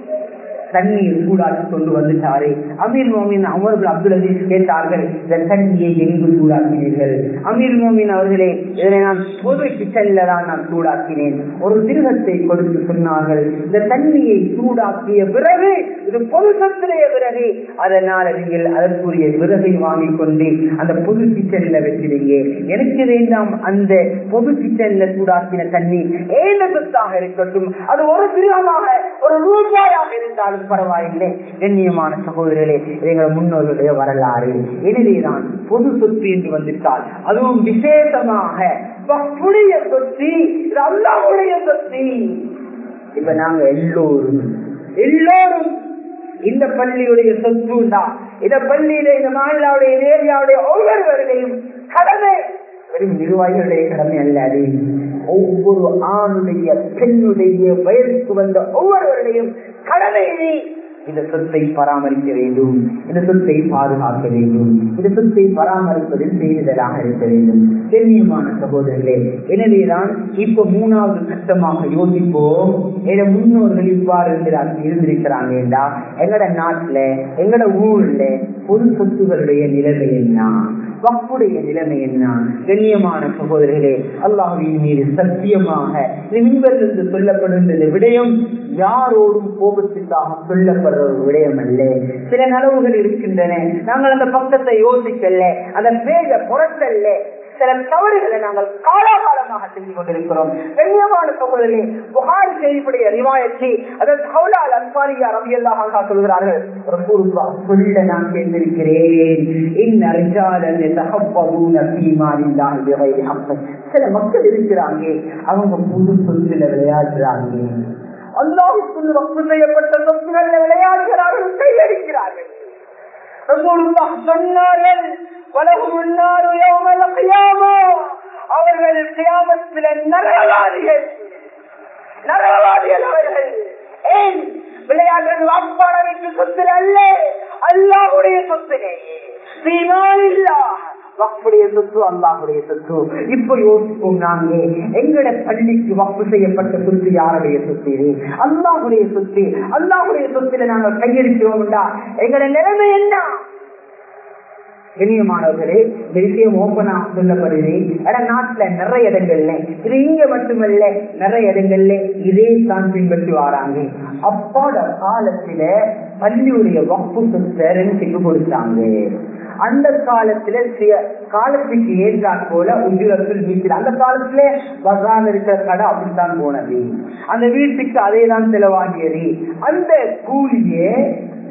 தண்ணீர் சூடாக்கி கொண்டு வந்துட்டாரு அமீர் மோமின் அமர்கள் அப்துல் அசீஸ் கேட்டார்கள் இந்த தண்ணியை எங்கு சூடாக்கினீர்கள் அமீர் மோமின் அவர்களே இதனை நான் பொது கிச்சன்ல தான் நான் சூடாக்கினேன் ஒரு திருகத்தை கொடுத்து சொன்னார்கள் இந்த தண்ணியை சூடாக்கிய பிறகு இது பொது சத்திரைய பிறகு அதனால நீங்கள் அதற்குரிய விறகை வாங்கி கொண்டு அந்த பொது கிச்சன்ல வச்சிருங்க எனக்கு வேண்டாம் அந்த பொது கிச்சன்ல சூடாக்கின தண்ணி ஏழ சொத்தாக இருக்கட்டும் அது ஒரு திருகமாக ஒரு ரூபாயாக இருந்தாலும் பரவாயில்லை கண்ணியமான சகோதரர்களே எங்கள் முன்னோர்களுடைய வரலாறு எனவேதான் பொது சொத்து என்று வந்துட்டால் அதுவும் விசேஷமாக புடைய சொத்து இது அல்லாவுடைய சொத்து இப்ப நாங்க எல்லோரும் எல்லோரும் இந்த பள்ளியுடைய சொத்துண்டா இந்த பள்ளியில இந்த மாநிலாவுடைய ஏரியாவுடைய ஒவ்வொருவர்களையும் கடமை வெறும் நிர்வாகிகளுடைய கடமை அல்ல அது ஒவ்வொரு ஆணுடைய பெண்ணுடைய வயதுக்கு வந்த ஒவ்வொருவருடையும் கடமை இந்த சொத்தை பராமரிக்க வேண்டும் இந்த சொத்தை பாதுகாக்க வேண்டும் இந்த சொத்தை பராமரிப்பதில் பேரிடராக இருக்க வேண்டும் கண்ணியமான சகோதரர்களே எனவேதான் இப்ப மூணாவது கட்டமாக யோசிப்போம் என முன்னோர்கள் இவ்வாறு இருந்திருக்கிறாங்க என்றா எங்கட நாட்டுல எங்கட ஊர்ல பொது சொத்துகளுடைய நிலைமை என்ன வப்புடைய நிலைமை என்ன கண்ணியமான சகோதரர்களே அல்லாஹுவின் மீது சத்தியமாக மின்பலிருந்து சொல்லப்படுகின்ற விடயம் யாரோடும் கோபத்திற்காக சொல்லப்படுற ஒரு விடயம் அல்ல சில நலவுகள் இருக்கின்றன நாங்கள் அந்த பக்கத்தை யோசிக்கல அந்த பேஜ புறத்தல்ல சில தவறுகளை நாங்கள் காலாகாலமாக செஞ்சு கொண்டிருக்கிறோம் கண்ணியமான சகோதரி புகாரி செய்தியுடைய ரிவாயத்தை அதற்கு ஹவுலால் அன்பாரியா ரவியல்லாக சொல்கிறார்கள் ஒரு கூறுவா சொல்ல நான் கேட்டிருக்கிறேன் சில மக்கள் இருக்கிறாங்க அவங்க புது சொத்துல விளையாடுறாங்க அல்லாவுக்குள் வப்பு செய்யப்பட்ட சொத்துக்கள் விளையாடுகிறார்கள் கையடிக்கிறார்கள் சொன்னார்கள் அவர்கள் கியாமத்தில நரகவாதிகள் நரகவாதிகள் அவர்கள் ஏன் விளையாடுறது வாப்பாளருக்கு சொத்து அல்ல அல்லாவுடைய சொத்துனே வப்புடைய சொத்து அல்லாஹுடைய சொத்து இப்ப யோசிப்போம் நாங்க எங்கட பள்ளிக்கு வப்பு செய்யப்பட்ட சொத்து யாருடைய சொத்து இது அல்லாஹுடைய சொத்து அல்லாஹுடைய சொத்துல நாங்கள் கையெழுத்தோம்டா எங்கட நிலைமை என்ன கண்ணியமானவர்களே இந்த விஷயம் ஓப்பனா சொல்லப்படுது ஆனா நாட்டுல நிறைய இடங்கள்ல இது இங்க மட்டுமல்ல நிறைய இடங்கள்ல இதே தான் பின்பற்றி வராங்க அப்பாட காலத்துல பள்ளியுடைய வப்பு சொத்தை ரெண்டுக்கு கொடுத்தாங்க அந்த காலத்துல காலத்துக்கு ஏற்றா போல உஜுரத்தில் வீட்டில் அந்த காலத்துல பசான் இருக்கிற கடை அப்படித்தான் போனது அந்த வீட்டுக்கு அதே தான் செலவாகியது அந்த கூலியே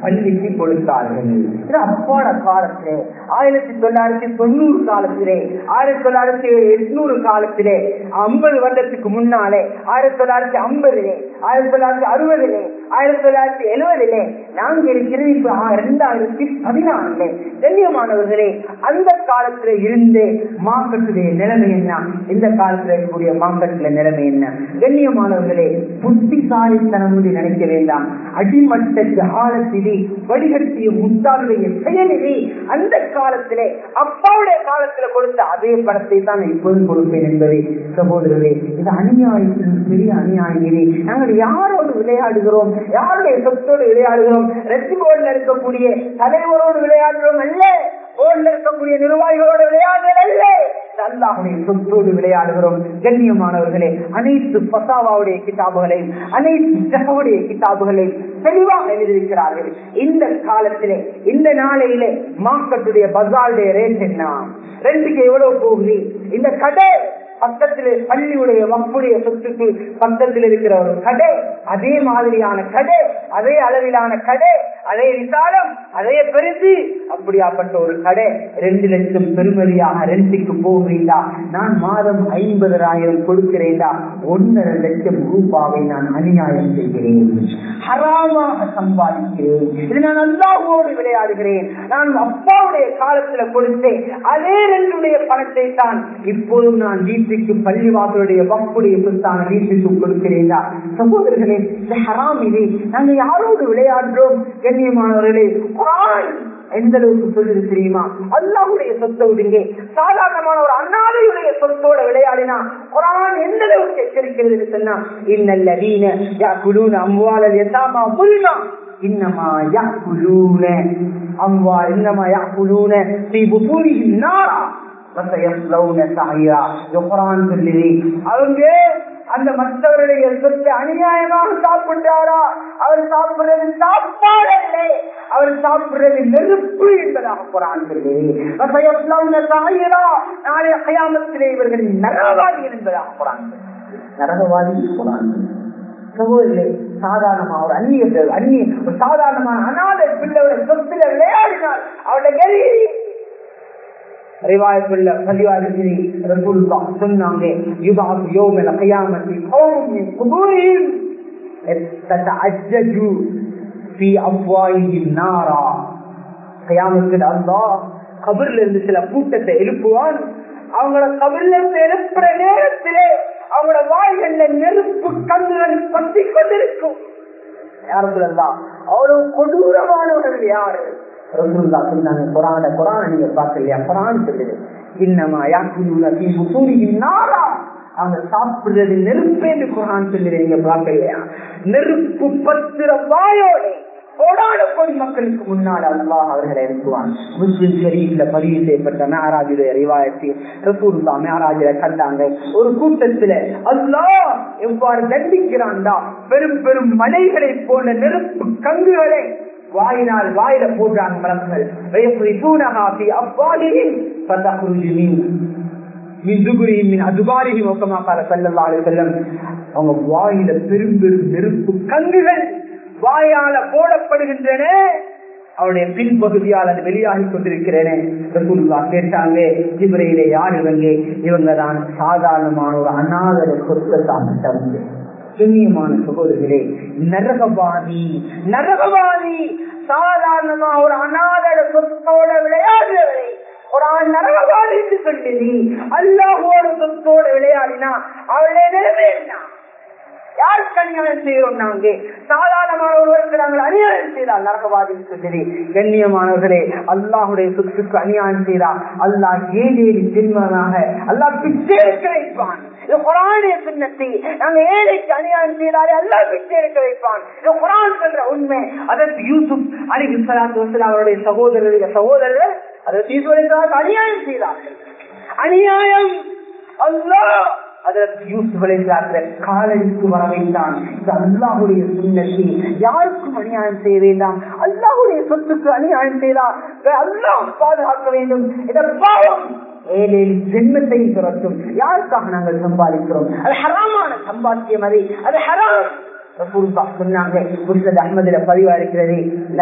பள்ளிக்கு கொடுத்தார்கள் இது அப்பாட காலத்திலே ஆயிரத்தி தொள்ளாயிரத்தி தொண்ணூறு காலத்திலே ஆயிரத்தி தொள்ளாயிரத்தி எட்நூறு காலத்திலே ஐம்பது வருடத்துக்கு முன்னாலே ஆயிரத்தி தொள்ளாயிரத்தி ஐம்பதிலே ஆயிரத்தி தொள்ளாயிரத்தி அறுபதிலே ஆயிரத்தி தொள்ளாயிரத்தி எழுபதிலே நாங்க இருக்கிறது இப்ப இரண்டாயிரத்தி பதினாலுலே கண்ணியமானவர்களே அந்த காலத்துல இருந்து மார்க்கெட்டுடைய நிலைமை என்ன இந்த காலத்துல இருக்கக்கூடிய மார்க்கெட்ல நிலைமை என்ன கண்ணியமானவர்களே புத்திசாலித்தனம் என்று நினைக்க வேண்டாம் அடிமட்ட ஜாலத்திலே வடிகட்டிய முத்தாருடைய செயலிலே அந்த காலத்திலே அப்பாவுடைய காலத்துல கொடுத்த அதே படத்தை தான் நான் இப்போதும் கொடுப்பேன் என்பதை சகோதரரே இது அநியாயத்தின் பெரிய அநியாயங்களே நாங்கள் யாரோடு விளையாடுகிறோம் யாருடைய சொத்தோடு விளையாடுகிறோம் ரெட்டி போர்டில் இருக்கக்கூடிய தலைவரோடு விளையாடுகிறோம் அல்ல போர்டில் இருக்கக்கூடிய நிர்வாகிகளோடு விளையாடுதல் அல்ல அல்லாஹுடைய சொத்தோடு விளையாடுகிறோம் கண்ணியமானவர்களே அனைத்து பசாவாவுடைய கிதாபுகளையும் அனைத்து ஜகவுடைய கிதாபுகளையும் தெளிவாக எழுதியிருக்கிறார்கள் இந்த காலத்திலே இந்த நாளையிலே மார்க்கெட்டுடைய பசாருடைய ரேட் என்ன ரெண்டுக்கு எவ்வளவு போகுது இந்த கடை பக்கத்தில் பள்ளியுடைய மப்புடைய சொத்துக்கு பக்கத்தில் இருக்கிற ஒரு கடை அதே மாதிரியான கடை அதே அளவிலான கடை அதே விசாலம் அதே பெருசு அப்படியாப்பட்ட ஒரு கடை ரெண்டு லட்சம் பெருமதியாக ரெண்டுக்கு போகிறீங்களா நான் மாதம் ஐம்பதாயிரம் கொடுக்கிறேன்டா ஒன்னரை லட்சம் ரூபாவை நான் அநியாயம் செய்கிறேன் ஹராமாக சம்பாதிக்கிறேன் இது நான் அல்லாஹோடு விளையாடுகிறேன் நான் அப்பாவுடைய காலத்துல கொடுத்தேன் அதே ரெண்டுடைய பணத்தை தான் இப்போதும் நான் வீட்டுக்கு பள்ளிவாசலுடைய வப்புடைய சொத்தான வீட்டுக்கு கொடுக்கிறேன்டா சகோதரர்களே இது ஹராம் இது நாங்க யாரோடு விளையாடுறோம் கண்ணியமானவர்களே குரான் எந்த அளவுக்கு சொல்லுது தெரியுமா அல்லாஹுடைய சொத்தை விடுங்க சாதாரணமான ஒரு அண்ணாதையுடைய சொத்தோட விளையாடினா குரான் எந்த அளவுக்கு எச்சரிக்கிறது சொன்னா இன்னல்ல வீண யாக்குலூன அம்வாலல் எத்தாமா முல்மா இன்னமா யாக்குலூன அம்வா இன்னமா யாக்குலூன ஸ்ரீ புபூரியின் நாரா அவங்க அந்த மற்றவருடைய சொத்து அநியாயமாக சாப்பிட்டாரா அவர் சாப்பிடுறது சாப்பாடு இல்லை அவர் சாப்பிடுறது நெருப்பு என்பதாக குரான் நாளைய கயாமத்திலே இவர்களின் நரகவாதி என்பதாக குரான் நரகவாதி குரான் சகோதரர்களே சாதாரணமா ஒரு அந்நிய அந்நிய ஒரு சாதாரணமான அநாத பிள்ளையோட சொத்துல விளையாடினால் அவருடைய கதி ரிவாயத்துள்ள பதிவாளி ரசூலுல்லா சொன்னாங்க யுபாப் யௌமல் கியாமத்தி கௌம் மின் குபூரிஹிம் தத்தஅஜ்ஜஜு ஃபீ அஃப்வாயிஹிம் நாரா கியாமத்தில் அல்லாஹ் கபர்ல இருந்து சில கூட்டத்தை எழுப்புவான் அவங்கள கபர்ல இருந்து எழுப்புற நேரத்திலே அவங்களோட வாய்கள்ல நெருப்பு கண்ணுகள் பற்றி கொண்டிருக்கும் யாரும் சொல்லலாம் அவ்வளவு கொடூரமானவர்கள் யாரு ரசூல்லா சொன்னாங்க குரான குரான நீங்க பார்க்கலையா குரான் சொல்லுது இன்னமா யாக்குள்ள நாரா அவங்க சாப்பிடுறது நெருப்பு என்று குரான் சொல்லுது நீங்க பார்க்கலையா நெருப்பு பத்திர வாயோட கோடான கோடி மக்களுக்கு முன்னால் அல்லாஹ் அவர்களை இறக்குவான் முஸ்லிம் ஷரீஃப்ல பதிவு செய்யப்பட்ட மேராஜுடைய ரிவாயத்தி ரசூல்லா மேராஜில கண்டாங்க ஒரு கூட்டத்துல அல்லாஹ் எவ்வாறு தண்டிக்கிறான்டா பெரும் பெரும் மலைகளை போல நெருப்பு கங்குகளை வாயினால் வாயில போடுறாங்க மலர்கள் அவங்க வாயில பெரும் பெரும் நெருப்பு கங்குகள் வாயால போடப்படுகின்றன அவருடைய பின்பகுதியால் அது வெளியாகி கொண்டிருக்கிறேனே கேட்டாங்க ஜிபரையிலே யார் இவங்க இவங்க தான் சாதாரணமான ஒரு அநாதர சொத்தை சாப்பிட்டவங்க கண்ணியமான சகோதரர்களே நரகவாதி நரகவாதி சாதாரணமா ஒரு அநாதர சொத்தோட விளையாடுறவரை ஒரு நரகவாதி என்று சொல்லி அல்லாஹோட சொத்தோட விளையாடினா அவளுடைய நிலைமை என்ன யாருக்கு அநியாயம் செய்யறோம் நாங்க சாதாரணமான ஒருவருக்கு நாங்கள் அநியாயம் செய்தால் நரகவாதி சொல்லி கண்ணியமானவர்களே அல்லாஹுடைய சொத்துக்கு அநியாயம் செய்தால் அல்லாஹ் ஏழேறி திருமணமாக அல்லாஹ் பிச்சை எடுக்க வைப்பான் இது குரானுடைய சின்னத்தை நாங்க ஏழைக்கு அநியாயம் செய்தாலே அல்லாஹ் பிச்சை எடுக்க வைப்பான் இது குரான் சொல்ற உண்மை அதற்கு யூசுப் அலிஹி சலாத்து வசலாம் அவருடைய சகோதரருடைய சகோதரர்கள் அதற்கு ஈஸ்வரனுக்கு அநியாயம் செய்தார்கள் அநியாயம் அல்லாஹ் அதற்கு யூசுஃபலை காலடிக்கு வர வேண்டாம் இது அல்லாஹுடைய சுண்ணத்தை யாருக்கும் அநியாயம் செய்ய வேண்டாம் அல்லாஹுடைய சொத்துக்கு அநியாயம் செய்தால் அல்லாஹ் பாதுகாக்க வேண்டும் இதை பாவம் ஏழேழு ஜென்மத்தையும் துரத்தும் யாருக்காக நாங்கள் சம்பாதிக்கிறோம் அது ஹராமான சம்பாத்தியம் அது அது ஹராம் சொன்னாங்க முஸ்லத் அஹமதுல பதிவா இருக்கிறது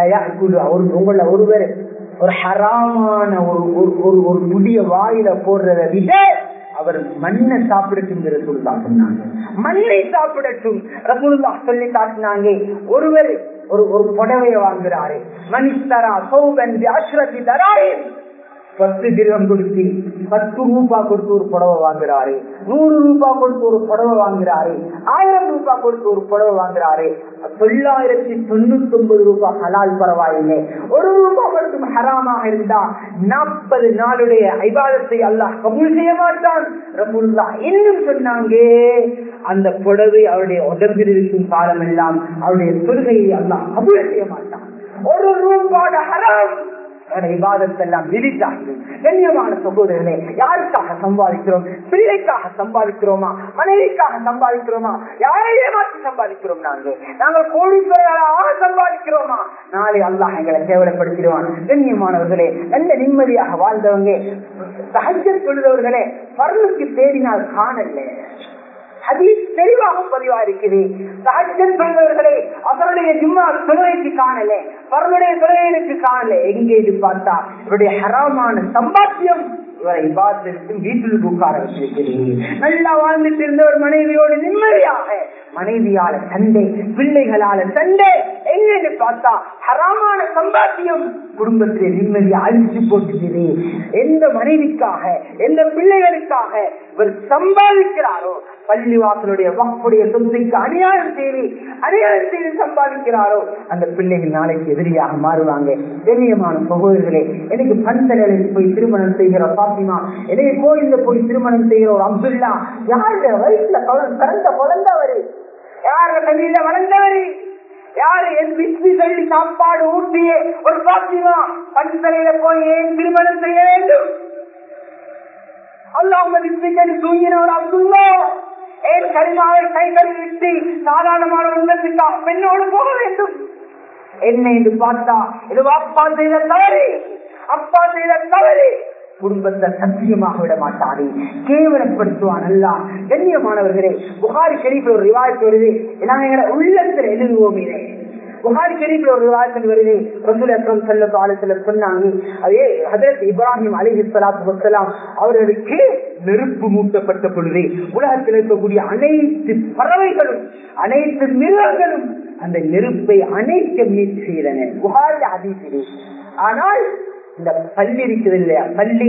ஒரு உங்கள ஒருவர் ஒரு ஹராமான ஒரு ஒரு ஒரு முடிய வாயில போடுறத விட அவர் மண்ணை சாப்பிடட்டும் ரசூல்லா சொன்னாங்க மண்ணை சாப்பிடட்டும் ரசூல்லா சொல்லி காட்டினாங்க ஒருவர் ஒரு ஒரு புடவைய வாங்குறாரு மனிதரா சௌபன் அஸ்ரதி தராரே பத்து திரகம் கொடுத்து பத்து ரூபாய் கொடுத்து ஒரு புடவை வாங்குறாரு நூறு ரூபாய் கொடுத்து ஒரு புடவை வாங்குறாரு ஆயிரம் ரூபாய் கொடுத்து ஒரு புடவை வாங்குறாரு தொள்ளாயிரத்தி தொண்ணூத்தி ஒன்பது ரூபாய் ஹலால் பரவாயில்லை ஒரு ரூபாய் மட்டும் ஹராமாக இருந்தா நாற்பது நாளுடைய ஐபாதத்தை அல்லாஹ் கபூல் செய்ய மாட்டான் ரபுல்லா இன்னும் சொன்னாங்க அந்த புடவை அவருடைய உடம்பில் இருக்கும் காலம் எல்லாம் அவருடைய தொழுகையை அல்லாஹ் கபூல் செய்ய மாட்டான் ஒரு ரூபாய் ஹராம் விவாதத்தெல்லாம் விதித்தார்கள் கண்ணியமான சகோதரர்களே யாருக்காக சம்பாதிக்கிறோம் பிள்ளைக்காக சம்பாதிக்கிறோமா மனைவிக்காக சம்பாதிக்கிறோமா யாரை ஏமாற்றி சம்பாதிக்கிறோம் நாங்கள் நாங்கள் கோடீஸ்வரர்களாக சம்பாதிக்கிறோமா நாளை அல்லாஹ் எங்களை கேவலப்படுத்திடுவான் கண்ணியமானவர்களே நல்ல நிம்மதியாக வாழ்ந்தவங்க சகஜம் சொல்லுறவர்களே பருளுக்கு தேடினால் காணல ஹதீஸ் தெளிவாக பதிவா இருக்குது சஹஜன் சொல்பவர்களே அவருடைய ஜும்மா தொழுகைக்கு காணல அவருடைய தொழுகைகளுக்கு காணல எங்கே இது பார்த்தா இவருடைய ஹராமான சம்பாத்தியம் இவரை பார்த்து வீட்டில் உட்கார வச்சிருக்கிறது நல்லா வாழ்ந்துட்டு இருந்த ஒரு மனைவியோடு நிம்மதியாக மனைவியால சண்டை பிள்ளைகளால சண்டை எங்கன்னு பார்த்தா ஹராமான சம்பாத்தியம் குடும்பத்திலே நிம்மதியை அழிச்சு போட்டுகிறது எந்த மனைவிக்காக எந்த பிள்ளைகளுக்காக இவர் சம்பாதிக்கிறாரோ பள்ளிவாசலுடைய வக்குடைய சொத்துக்கு அநியாயம் செய்து அநியாயம் செய்து சம்பாதிக்கிறாரோ அந்த பிள்ளைகள் நாளைக்கு எதிரியாக மாறுவாங்க கண்ணியமான சகோதரர்களே எனக்கு பந்தலில் போய் திருமணம் செய்கிற பாத்திமா எனக்கு கோயில்ல போய் திருமணம் செய்கிற ஒரு அப்துல்லா யாருடைய வயசுல பிறந்த குழந்தவரு யார தண்ணியில வளர்ந்தவரு யாரு என் விஸ்மி சொல்லி சாப்பாடு ஊட்டியே ஒரு பாத்திமா பஞ்சலையில போய் ஏன் திருமணம் செய்ய வேண்டும் அல்லாம விஸ்மிக்கடி தூங்கின ஒரு அப்துல்லா ஏன் கரிமாவை கை கழுவிட்டு சாதாரணமான உள்ளத்துக்காக பெண்ணோடு போக வேண்டும் என்ன என்று பார்த்தா இது அப்பா செய்த தவறு அப்பா செய்த தவறு குடும்பத்தை சத்தியமாக விட மாட்டாரே கேவலப்படுத்துவான் அல்ல கண்ணியமானவர்களே புகாரி ஷெரீஃபில் ஒரு ரிவாயத்து வருது நாங்க எங்களை உள்ளத்தில் எழுதுவோம் இதை புகாரி ஷெரீஃபில் ஒரு ரிவாயத்தில் வருது ரசூல் அக்ரம் சல்லத்து ஆலத்துல சொன்னாங்க அதே ஹதரத் இப்ராஹிம் அலிஹி சலாத்து வசலாம் அவர்களுக்கு நெருப்பு மூட்டப்பட்ட பொழுது உலகத்தில் இருக்கக்கூடிய அனைத்து பறவைகளும் அனைத்து மிருகங்களும் அந்த நெருப்பை அணைக்க முயற்சி செய்தன புகாரி அதிசிலே ஆனால் இந்த பள்ளி இருக்குது இல்லையா பள்ளி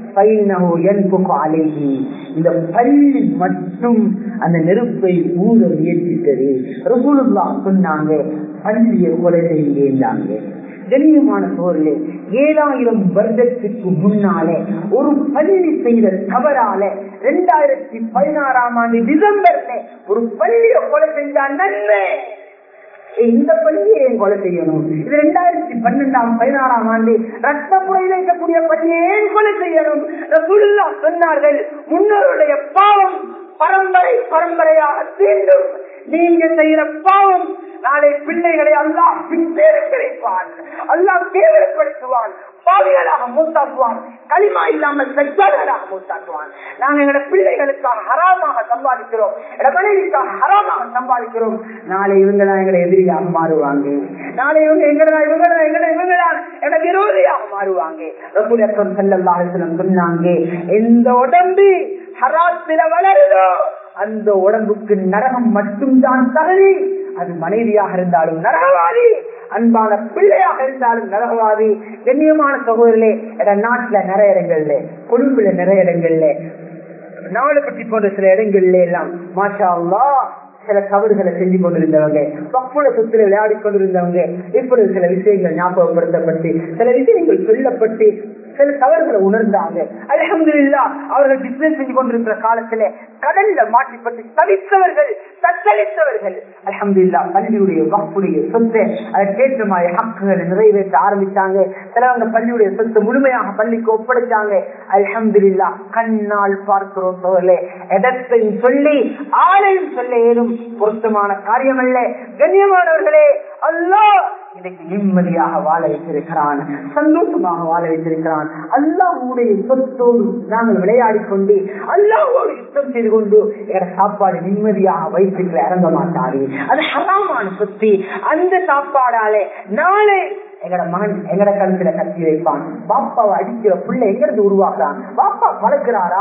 இந்த பள்ளி மட்டும் அந்த நெருப்பை ஊத முயற்சித்தது ரசூலுல்லா சொன்னாங்க பள்ளியை கொலை செய்கிறாங்க கண்ணியமான சோழர்களே ஏழாயிரம் வருடத்துக்கு முன்னாலே ஒரு பள்ளி செய்த தவறால இரண்டாயிரத்தி பதினாறாம் ஆண்டு டிசம்பர்ல ஒரு பள்ளியை கொலை செஞ்சா நன்மை இந்த பள்ளியை ஏன் கொலை செய்யணும் இது ரெண்டாயிரத்தி பன்னெண்டாம் பதினாறாம் ஆண்டு ரத்த முறையில் இருக்கக்கூடிய பள்ளியை ஏன் கொலை செய்யணும் ரசூலுல்லா சொன்னார்கள் முன்னோருடைய பாவம் பரம்பரை பரம்பரையாக தீண்டும் நீங்க செய்யற பாவம் நாளை பிள்ளைகளை அல்லாஹ் பின்பேருப்பான் அல்லாஹ் கேவலப்படுத்துவான் பாவிகளாக மூத்தாக்குவான் களிமா இல்லாமல் சஜ்ஜாளர்களாக மூத்தாக்குவான் நாங்க எங்களோட பிள்ளைகளுக்காக ஹராமாக சம்பாதிக்கிறோம் எங்களோட மனைவிக்காக ஹராமாக சம்பாதிக்கிறோம் நாளை இவங்கதான் எங்களை எதிரியாக மாறுவாங்க நாளை இவங்க எங்களா இவங்களா எங்களை இவங்களா எங்களை விரோதியாக மாறுவாங்க ரசூலம் செல்லல்லாஹ் சொன்னாங்க எந்த உடம்பு ஹராத்தில வளருதோ அந்த உடம்புக்கு நரகம் மட்டும்தான் தகுதி அது மனைவியாக இருந்தாலும் நரகவாதி அன்பான பிள்ளையாக இருந்தாலும் நரகவாதி கண்ணியமான சகோதரர்களே எட நாட்டுல நிறைய இடங்கள்ல கொழும்புல நிறைய இடங்கள்ல நாவலப்பட்டி போன்ற சில இடங்கள்ல எல்லாம் மாஷா அல்லா சில தவறுகளை செஞ்சு கொண்டிருந்தவங்க பக்குல சொத்துல விளையாடி கொண்டிருந்தவங்க இப்பொழுது சில விஷயங்கள் ஞாபகப்படுத்தப்பட்டு சில விஷயங்கள் சொல்லப்பட்டு சில தவறுகளை உணர்ந்தாங்க அலமதுல்லா அவர்கள் பிசினஸ் செஞ்சு கொண்டிருக்கிற காலத்துல கடல்ல மாட்டிப்பட்டு தவித்தவர்கள் தத்தளித்தவர்கள் அலமதுல்லா பள்ளியுடைய வக்குடைய சொத்தை அதற்கேற்ற மாதிரி ஹக்குகளை நிறைவேற்ற ஆரம்பிச்சாங்க சிலவங்க பள்ளியுடைய சொத்தை முழுமையாக பள்ளிக்கு ஒப்படைச்சாங்க அலமதுல்லா கண்ணால் பார்க்கிறோம் சோழலே இடத்தையும் சொல்லி ஆளையும் சொல்ல ஏதும் பொருத்தமான காரியம் அல்ல கண்ணியமானவர்களே அல்லா இன்னைக்கு நிம்மதியாக வாழ வைத்திருக்கிறான் சந்தோஷமாக வாழ வைத்திருக்கிறான் அல்லாஹ்வுடைய சொத்தோடு நாங்கள் விளையாடி கொண்டு அல்லாஹோடு யுத்தம் செய்து கொண்டு எங்க சாப்பாடு நிம்மதியாக வயிற்றுக்கு இறங்க மாட்டாரு அது ஹராமான சொத்து அந்த சாப்பாடாலே நாளை எங்கட மகன் எங்கட கழுத்துல கத்தி வைப்பான் பாப்பாவை அடிக்கிற பிள்ளை எங்க இருந்து உருவாக்குறான் பாப்பா பழக்கிறாரா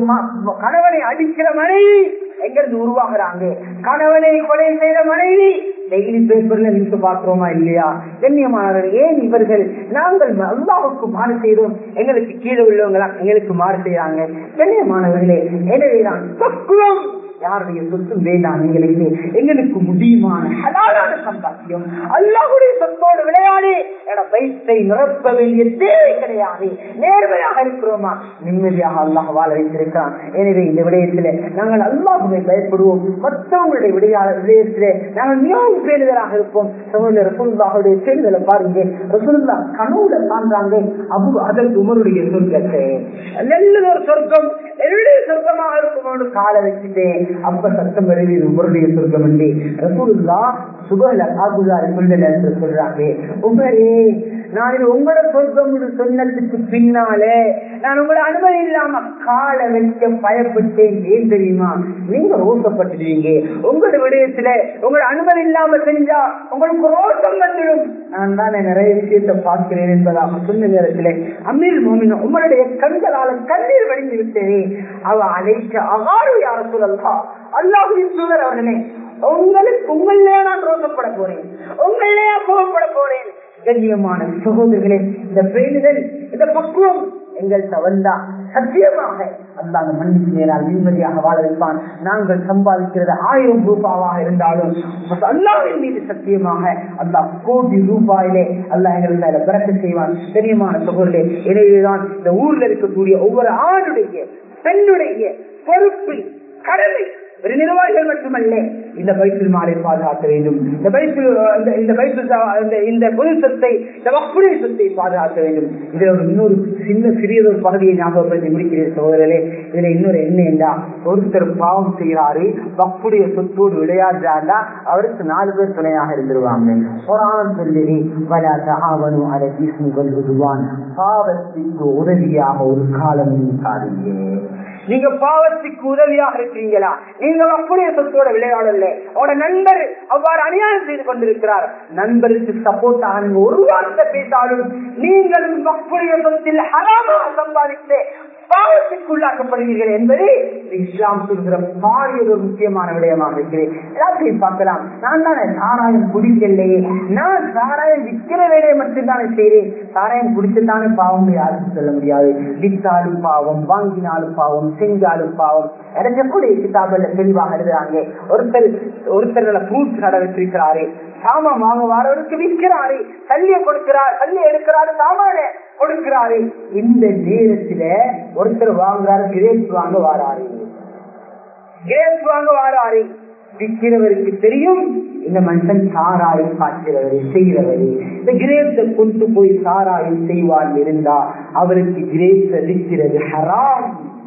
ம- கணவனை அடிக்கிற மனைவி எங்க இருந்து உருவாக்குறாங்க கணவனை கொலை செய்த மனைவி டெய்லி பேப்பர்ல நின்று பார்க்கிறோமா இல்லையா கண்ணியமானவர் ஏன் இவர்கள் நாங்கள் அல்லாவுக்கு மாறு செய்தோம் எங்களுக்கு கீழே உள்ளவங்களா எங்களுக்கு மாறு செய்யறாங்க கண்ணியமானவர்களே எனவேதான் பக்குவம் யாருடைய சொத்தும் வேண்டாம் எங்களுக்கு எங்களுக்கு முடியுமான ஹலாலான சம்பாத்தியம் அல்லாஹுடைய சொத்தோடு விளையாடி என வயிற்றை நிரப்ப வேண்டிய தேவை கிடையாது நேர்மையாக இருக்கிறோமா நிம்மதியாக அல்லாஹ் வாழ வைத்திருக்கிறான் எனவே இந்த விடயத்திலே நாங்கள் அல்லாஹுவை பயப்படுவோம் மற்றவங்களுடைய விடையாள விடயத்திலே நாங்கள் மிகவும் பேணுதலாக இருப்போம் சமூக ரசூல்லாவுடைய பேணுதலை பாருங்க ரசூல்லா கனவுல காண்றாங்க அபு அதற்கு உமருடைய சொர்க்கத்தை நல்ல ஒரு சொர்க்கம் என்னுடைய சொர்க்கமாக இருக்கும் காலை வச்சுட்டேன் அப்ப சத்தம் வருது இது உமருடைய சொர்க்கம் என்று ரசூலுல்லா சுபல ஆகுதாரி சொல்லல என்று சொல்றாங்க உமரே நான் இது உங்களோட சொர்க்கம் என்று சொன்னதுக்கு பின்னாலே நான் உங்களை அனுமதி இல்லாம காலை வைக்க பயப்பட்டேன் ஏன் தெரியுமா நீங்க ரோசப்பட்டுடுவீங்க உங்களோட விடயத்துல உங்களோட அனுமதி இல்லாம செஞ்சா உங்களுக்கு ரோசம் வந்துடும் நான் தான் நிறைய விஷயத்தை பார்க்கிறேன் என்பதாக சொன்ன நேரத்திலே அமீர் மோமின் உங்களுடைய கண்களால கண்ணீர் வடிந்து விட்டேனே அவ அழைக்க அகாறு யார சொல்லலாம் அல்லாஹுவின் சூழல் அவர்களே உங்களுக்கு உங்களே நான் ரோசப்பட போறேன் உங்களே கோபப்பட போறேன் கண்ணியமான சகோதரர்களே இந்த பேணுதல் இந்த பக்குவம் எங்கள்கிட்ட வந்தா சத்தியமாக அந்த அந்த மன்னிப்பு நேரால் நிம்மதியாக வாழ வைப்பான் நாங்கள் சம்பாதிக்கிறது ஆயிரம் ரூபாவாக இருந்தாலும் அல்லாவின் மீது சத்தியமாக அல்லாஹ் கோடி ரூபாயிலே அல்லாஹ் எங்கள் மேல பிறக்க செய்வான் தெரியுமான சகோதரே எனவேதான் இந்த ஊர்ல இருக்கக்கூடிய ஒவ்வொரு ஆணுடைய பெண்ணுடைய பொறுப்பு கடமை ஒரு நிர்வாகிகள் மட்டுமல்ல இந்த பைத்தில் மாலை பாதுகாக்க வேண்டும் இந்த பைத்தில் இந்த- இந்த பைத்தில் இந்த- இந்த பொது சொத்தை இந்த வக்குடைய சொத்தை பாதுகாக்க வேண்டும் இதுல ஒரு இன்னொரு சின்ன சிறியது ஒரு பகுதியை ஞாபகப்படுத்தி முடிக்கிறேன் சகோதரர்களே இதுல இன்னொரு என்ன என்றா ஒருத்தர் பாவம் செய்கிறாரு வக்குடைய சொத்தோடு விளையாடுறாண்டா அவருக்கு நாலு பேர் துணையாக இருந்துருவாங்க குரான் சொல்லி வலா தகாவனு அல தீசுங்கள் உதுவான் பாவத்திற்கு உதவியாக ஒரு காலம் நீக்காதீங்க நீங்க பாவத்துக்கு உதவியாக இருக்கிறீங்களா நீங்க அப்படியே சொத்தோட விளையாடல உங்களோட நண்பர் அவ்வாறு அநியாயம் செய்து கொண்டிருக்கிறார் நண்பருக்கு சப்போர்ட்டாக நீங்க ஒரு வார்த்தை பேசாலும் நீங்கள் அப்படிய சொத்தில் ஹராமாக சம்பாதித்து பாவத்திற்குள்ளாக்கப்படுவீர்கள் என்பது இஸ்லாம் சொல்கிற பாரிய ஒரு முக்கியமான விடயமாக இருக்கிறேன் எல்லாத்தையும் பார்க்கலாம் நான் தானே சாராயம் குடிக்கலையே நான் சாராயம் விற்கிற வேலையை மட்டும்தானே செய்கிறேன் சாராயம் குடிச்சுதானே பாவம் யாருக்கும் சொல்ல முடியாது வித்தாலும் பாவம் வாங்கினாலும் பாவம் செஞ்சாலும் பாவம் இறங்கக்கூடிய கிதாபில் தெளிவாக எழுதுறாங்க ஒருத்தர் ஒருத்தர் ஃப்ரூட்ஸ் கடை வச்சிருக்கிறாரு சாமான் வாங்க வாரவருக்கு விற்கிறாரு தள்ளிய கொடுக்கிறார் தள்ளி எடுக்கிறாரு சாமான கொடுக்கிறாரு இந்த நேரத்துல ஒருத்தர் வாங்குறாரு கிரேப்ஸ் வாங்க வாராரு கிரேப்ஸ் வாங்க வாராரு விற்கிறவருக்கு தெரியும் இந்த மனுஷன் சாராயம் காய்க்கிறவரு செய்கிறவரு இந்த கிரேப்ஸை கொண்டு போய் சாராயம் செய்வார் இருந்தா அவருக்கு கிரேப்ஸை விற்கிறது ஹராம்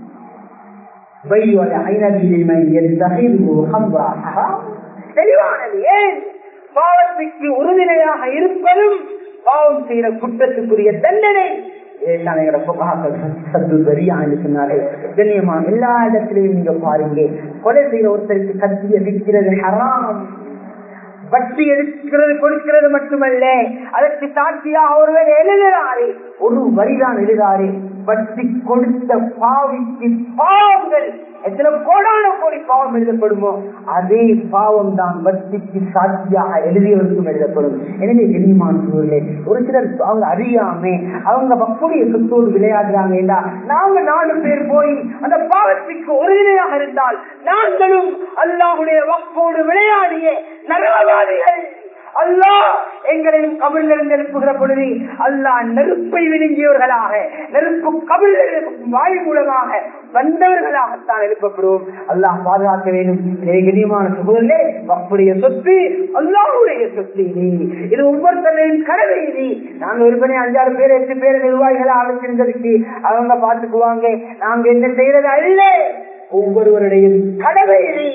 பையோட ஐநதிலிமன் எத்தகைவு ஹம்ரா ஹராம் தெளிவானது ஏன் பாவத்துக்கு உறுதுணையாக இருப்பதும் பாவம் செய்கிற குற்றத்துக்குரிய தண்டனை இதுதான் எங்களோட புகாக்கள் சத்து வெறியான்னு சொன்னாரு கண்ணியமா எல்லா இடத்திலையும் நீங்க பாருங்க கொலை செய்கிற ஒருத்தருக்கு கத்திய விற்கிறது ஹராம் வட்டி எடுக்கிறது கொடுக்கிறது மட்டுமல்ல அதற்கு சாட்சியாக ஒருவர் எழுதுறாரு ஒரு வரிதான் எழுதாரு வட்டி கொடுத்த பாவிக்கு பாவங்கள் எத்தனை கோடான கோடி பாவம் எழுதப்படுமோ அதே பாவம் தான் வட்டிக்கு சாட்சியாக எழுதியவருக்கும் எழுதப்படும் எனவே கண்ணியமான சூழலே ஒரு சிலர் அவங்க அறியாம அவங்க வப்புடைய சொத்தோடு விளையாடுறாங்க என்றா நாங்க நாலு பேர் போய் அந்த பாவத்துக்கு ஒருங்கிணையாக இருந்தால் நாங்களும் அல்லாஹுடைய வப்போடு விளையாடிய நரவாதிகள் அல்லாஹ் எங்களையும் கபிலிருந்து எழுப்புகிற பொழுது அல்லாஹ் நெருப்பை விழுங்கியவர்களாக நெருப்பு கபில் வாய் மூலமாக வந்தவர்களாகத்தான் எழுப்பப்படுவோம் அல்லாஹ் பாதுகாக்க வேண்டும் கனியமான சகோதரே அப்படிய சொத்து அல்லாஹுடைய சொத்து இது இது ஒவ்வொருத்தரையும் கடமை இது நாங்க விற்பனை அஞ்சாறு பேர் எட்டு பேர் நிர்வாகிகளை ஆலோசிக்கிறதுக்கு அவங்க பாத்துக்குவாங்க நாங்க என்ன செய்யறது அல்ல ஒவ்வொருவருடைய கடமை இது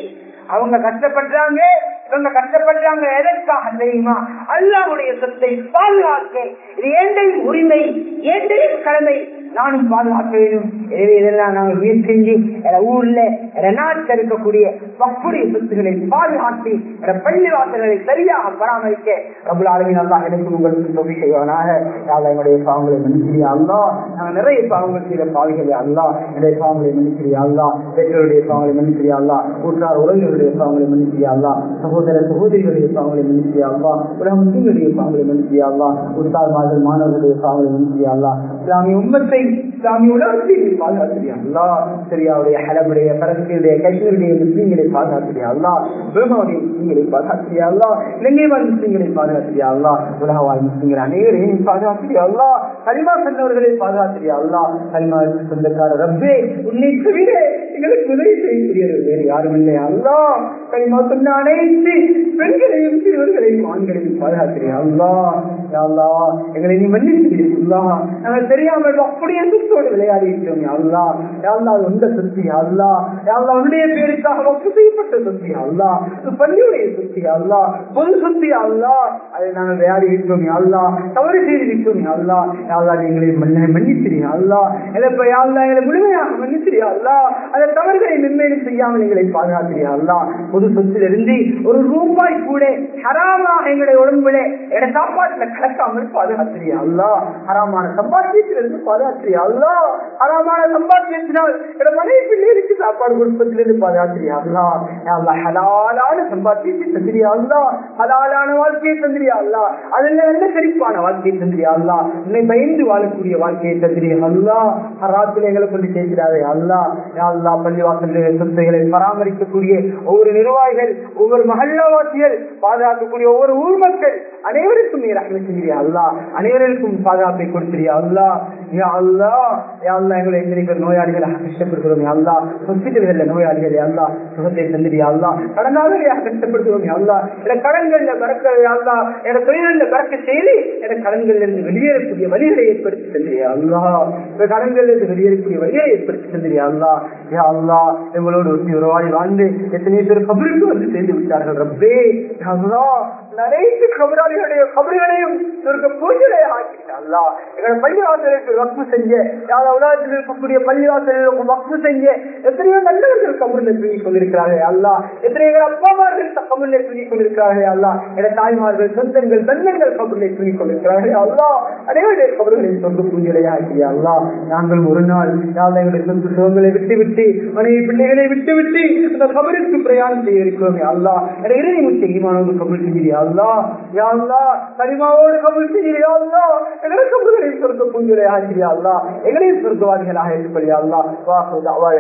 அவங்க கஷ்டப்படுறாங்க இவங்க கஷ்டப்படுறாங்க எதற்காக தெரியுமா அல்லாவுடைய சொத்தை பாதுகாக்க இது ஏண்டையும் உரிமை ஏண்டையும் கடமை நானும் பாதுகாக்க வேண்டும் எனவே இதெல்லாம் நாங்கள் முயற்சி செஞ்சு எங்க ஊர்ல எங்க நாட்டில் இருக்கக்கூடிய வக்குடைய சொத்துக்களை பாதுகாத்து எங்க பள்ளி வாசல்களை சரியாக பராமரிக்க ரபுல் ஆலமின் அல்லா எனக்கு உங்களுக்கு தொகை செய்வானாக யாழ்லா என்னுடைய பாவங்களை மன்னிச்சிரியா அல்லா நாங்கள் நிறைய பாவங்கள் செய்த பாவிகளை அல்லா என்னுடைய பாவங்களை மன்னிச்சிரியா அல்லா பெற்றோருடைய பாவங்களை மன்னிச்சிரியா அல்லா கூட்டார் உறவினருடைய பாவங்களை மன்னிச்சிரியா அல்லா சகோதர சகோதரிகளுடைய பாவங்களை மன்னிச்சிரியா அல்லா உலக முஸ்லிம்களுடைய பாவங்களை மன்னிச்சிரியா அல்லா உத்தார் மாதல் மாணவர்களுடைய பாவங்களை மன்னிச்சிரியா அல்லா இஸ்லாமிய உம்மத்தை இஸ்லாமிய உலகத்தை பாதுகாத்திரியா அல்லா சரியாவுடைய ஹலபுடைய பரஸ்தீனுடைய காஷ்மீருடைய முஸ்லீம்களை பாதுகாத்திரியா அல்லா பெருமாவுடைய முஸ்லீம்களை பாதுகாத்திரியா அல்லா இலங்கை வாழ் முஸ்லீம்களை பாதுகாத்திரியா அல்லா உலக வாழ் முஸ்லீம்கள் அனைவரையும் பாதுகாத்திரியா அல்லா கலிமா சொன்னவர்களை பாதுகாத்திரியா அல்லா கலிமா சொந்தக்கார ரப்பே உன்னை தவிர எங்களுக்கு உதவி செய்யக்கூடியவர் வேறு யாரும் இல்லை அல்லா கலிமா சொன்ன அனைத்து பெண்களையும் சிறுவர்களையும் ஆண்களையும் பாதுகாத்திரியா அல்லா யா அல்லா எங்களை நீ மன்னிச்சு அல்லா நாங்கள் தெரியாமல் அப்படியே சொத்தோடு விளையாடி இருக்கிறோம் அல்லா யாழ்லா அது உண்ட சொத்தி அல்லா யாழ்லா உன்னுடைய பேருக்காக வக்கு செய்யப்பட்ட சொத்தி அல்லா இது பள்ளியுடைய சொத்தி அல்லா பொது சொத்தி அல்லா அதை நாங்கள் விளையாடி இருக்கிறோம் அல்லா தவறு செய்திருக்கிறோம் அல்லா யாழ்லா எங்களை மன்ன மன்னிச்சிரியா அல்லா எங்களை யாழ்லா எங்களை முழுமையாக மன்னிச்சிரியா அல்லா அந்த தவறுகளை மென்மேலும் செய்யாமல் எங்களை பாதுகாத்திரியா அல்லா பொது சொத்திலிருந்து ஒரு ரூபாய் கூட ஹராமாக எங்களுடைய உடம்புல எட சாப்பாட்டுல கலக்காமல் பாதுகாத்திரியா அல்லா ஹராமான சம்பாத்தியத்திலிருந்து பாதுகாத்திரியா அல்லா ஹராமான சம்பாத்தியத்தினால் எட மனைவி பிள்ளைகளுக்கு சாப்பாடு கொடுப்பதிலிருந்து பாதுகாத்திரியா அல்லா அல்லா ஹலாலான சம்பாத்தியத்தை தந்திரியா அல்லா ஹலாலான வாழ்க்கையை தந்திரியா அல்லா அதுல நல்ல செழிப்பான வாழ்க்கையை தந்திரியா அல்லா உன்னை பயந்து வாழக்கூடிய வாழ்க்கையை தந்திரியா அல்லா ஹராத்தில் எங்களை கொண்டு சேர்க்கிறாரே அல்லா அல்லா பள்ளிவாசல் சொத்துகளை பராமரிக்கக்கூடிய ஒவ்வொரு நிர்வாகிகள் ஒவ்வொரு மகல்லாவாசிகள் பாதுகாக்கக்கூடிய ஒவ்வொரு ஊர் மக்கள் அனைவருக்கும் நீ ரஹ்மத் செஞ்சிரியா அல்லா அனைவருக்கும் பாதுகாப்பை கொடுத்திரியா அல்லா யா அல்லா யா அல்லா எங்களை எங்களுக்கு நோயாளிகளாக கஷ்டப்படுகிறோம் யா அல்லா ஹாஸ்பிட்டல்கள்ல நோயாளிகள் யா அல்லா சுகத்தை தந்திரியா அல்லா கடனாளியாக கஷ்டப்படுகிறோம் யா அல்லா என கடன்கள்ல பறக்க யா அல்லா என தொழில்கள்ல பறக்க செய்து என கடன்கள்ல இருந்து வெளியேறக்கூடிய வழிகளை ஏற்படுத்தி தந்திரியா அல்லா இந்த கடன்கள்ல இருந்து வெளியேறக்கூடிய வழிகளை ஏற்படுத்தி தந்திரியா அல்லா யா அல்லா எங்களோடு ஒட்டி உறவாடி வாழ்ந்து எத்தனை பேர் கபருக்கு வந்து சேர்ந்து விட்டார்கள் ரப்பே யா அல்லா அனைத்து கபராளிகளுடைய கபறுகளையும் சொர்க்க பூஜையை ஆக்கிட்டா எங்களை பள்ளிவாசலுக்கு வக்பு செஞ்ச யாரா உலகத்தில் இருக்கக்கூடிய பள்ளிவாசலுக்கு வக்பு செஞ்ச எத்தனையோ நல்லவர்கள் கபரில் தூங்கி கொண்டிருக்கிறார்கள் அல்லா எத்தனையோ அப்பா அம்மார்கள் கபரில் தூங்கி கொண்டிருக்கிறார்கள் அல்லா என தாய்மார்கள் சொந்தங்கள் தந்தங்கள் கபரில் தூங்கி கொண்டிருக்கிறார்கள் அல்லா அனைவருடைய கபர்களை சொந்த பூஜையை ஆக்கியா அல்லா நாங்கள் ஒரு நாள் யாரும் எங்களுடைய சொந்த சுகங்களை விட்டு விட்டு மனைவி பிள்ளைகளை விட்டு விட்டு அந்த கபருக்கு பிரயாணம் செய்ய இருக்கிறோம் அல்லா என இறுதி முக்கிய ஈமானோடு கபல் செஞ்சிரியா அல்லா யா அல்லா கனிமாவோடு கபல் செய்கிறியா அல்லா எங்களை கபல்களை சொர்க்க பூஞ்சுரை ஆகிறியா அல்லா எங்களையும் சொர்க்கவாதிகளாக ஏற்படுறியா அல்லா வாசு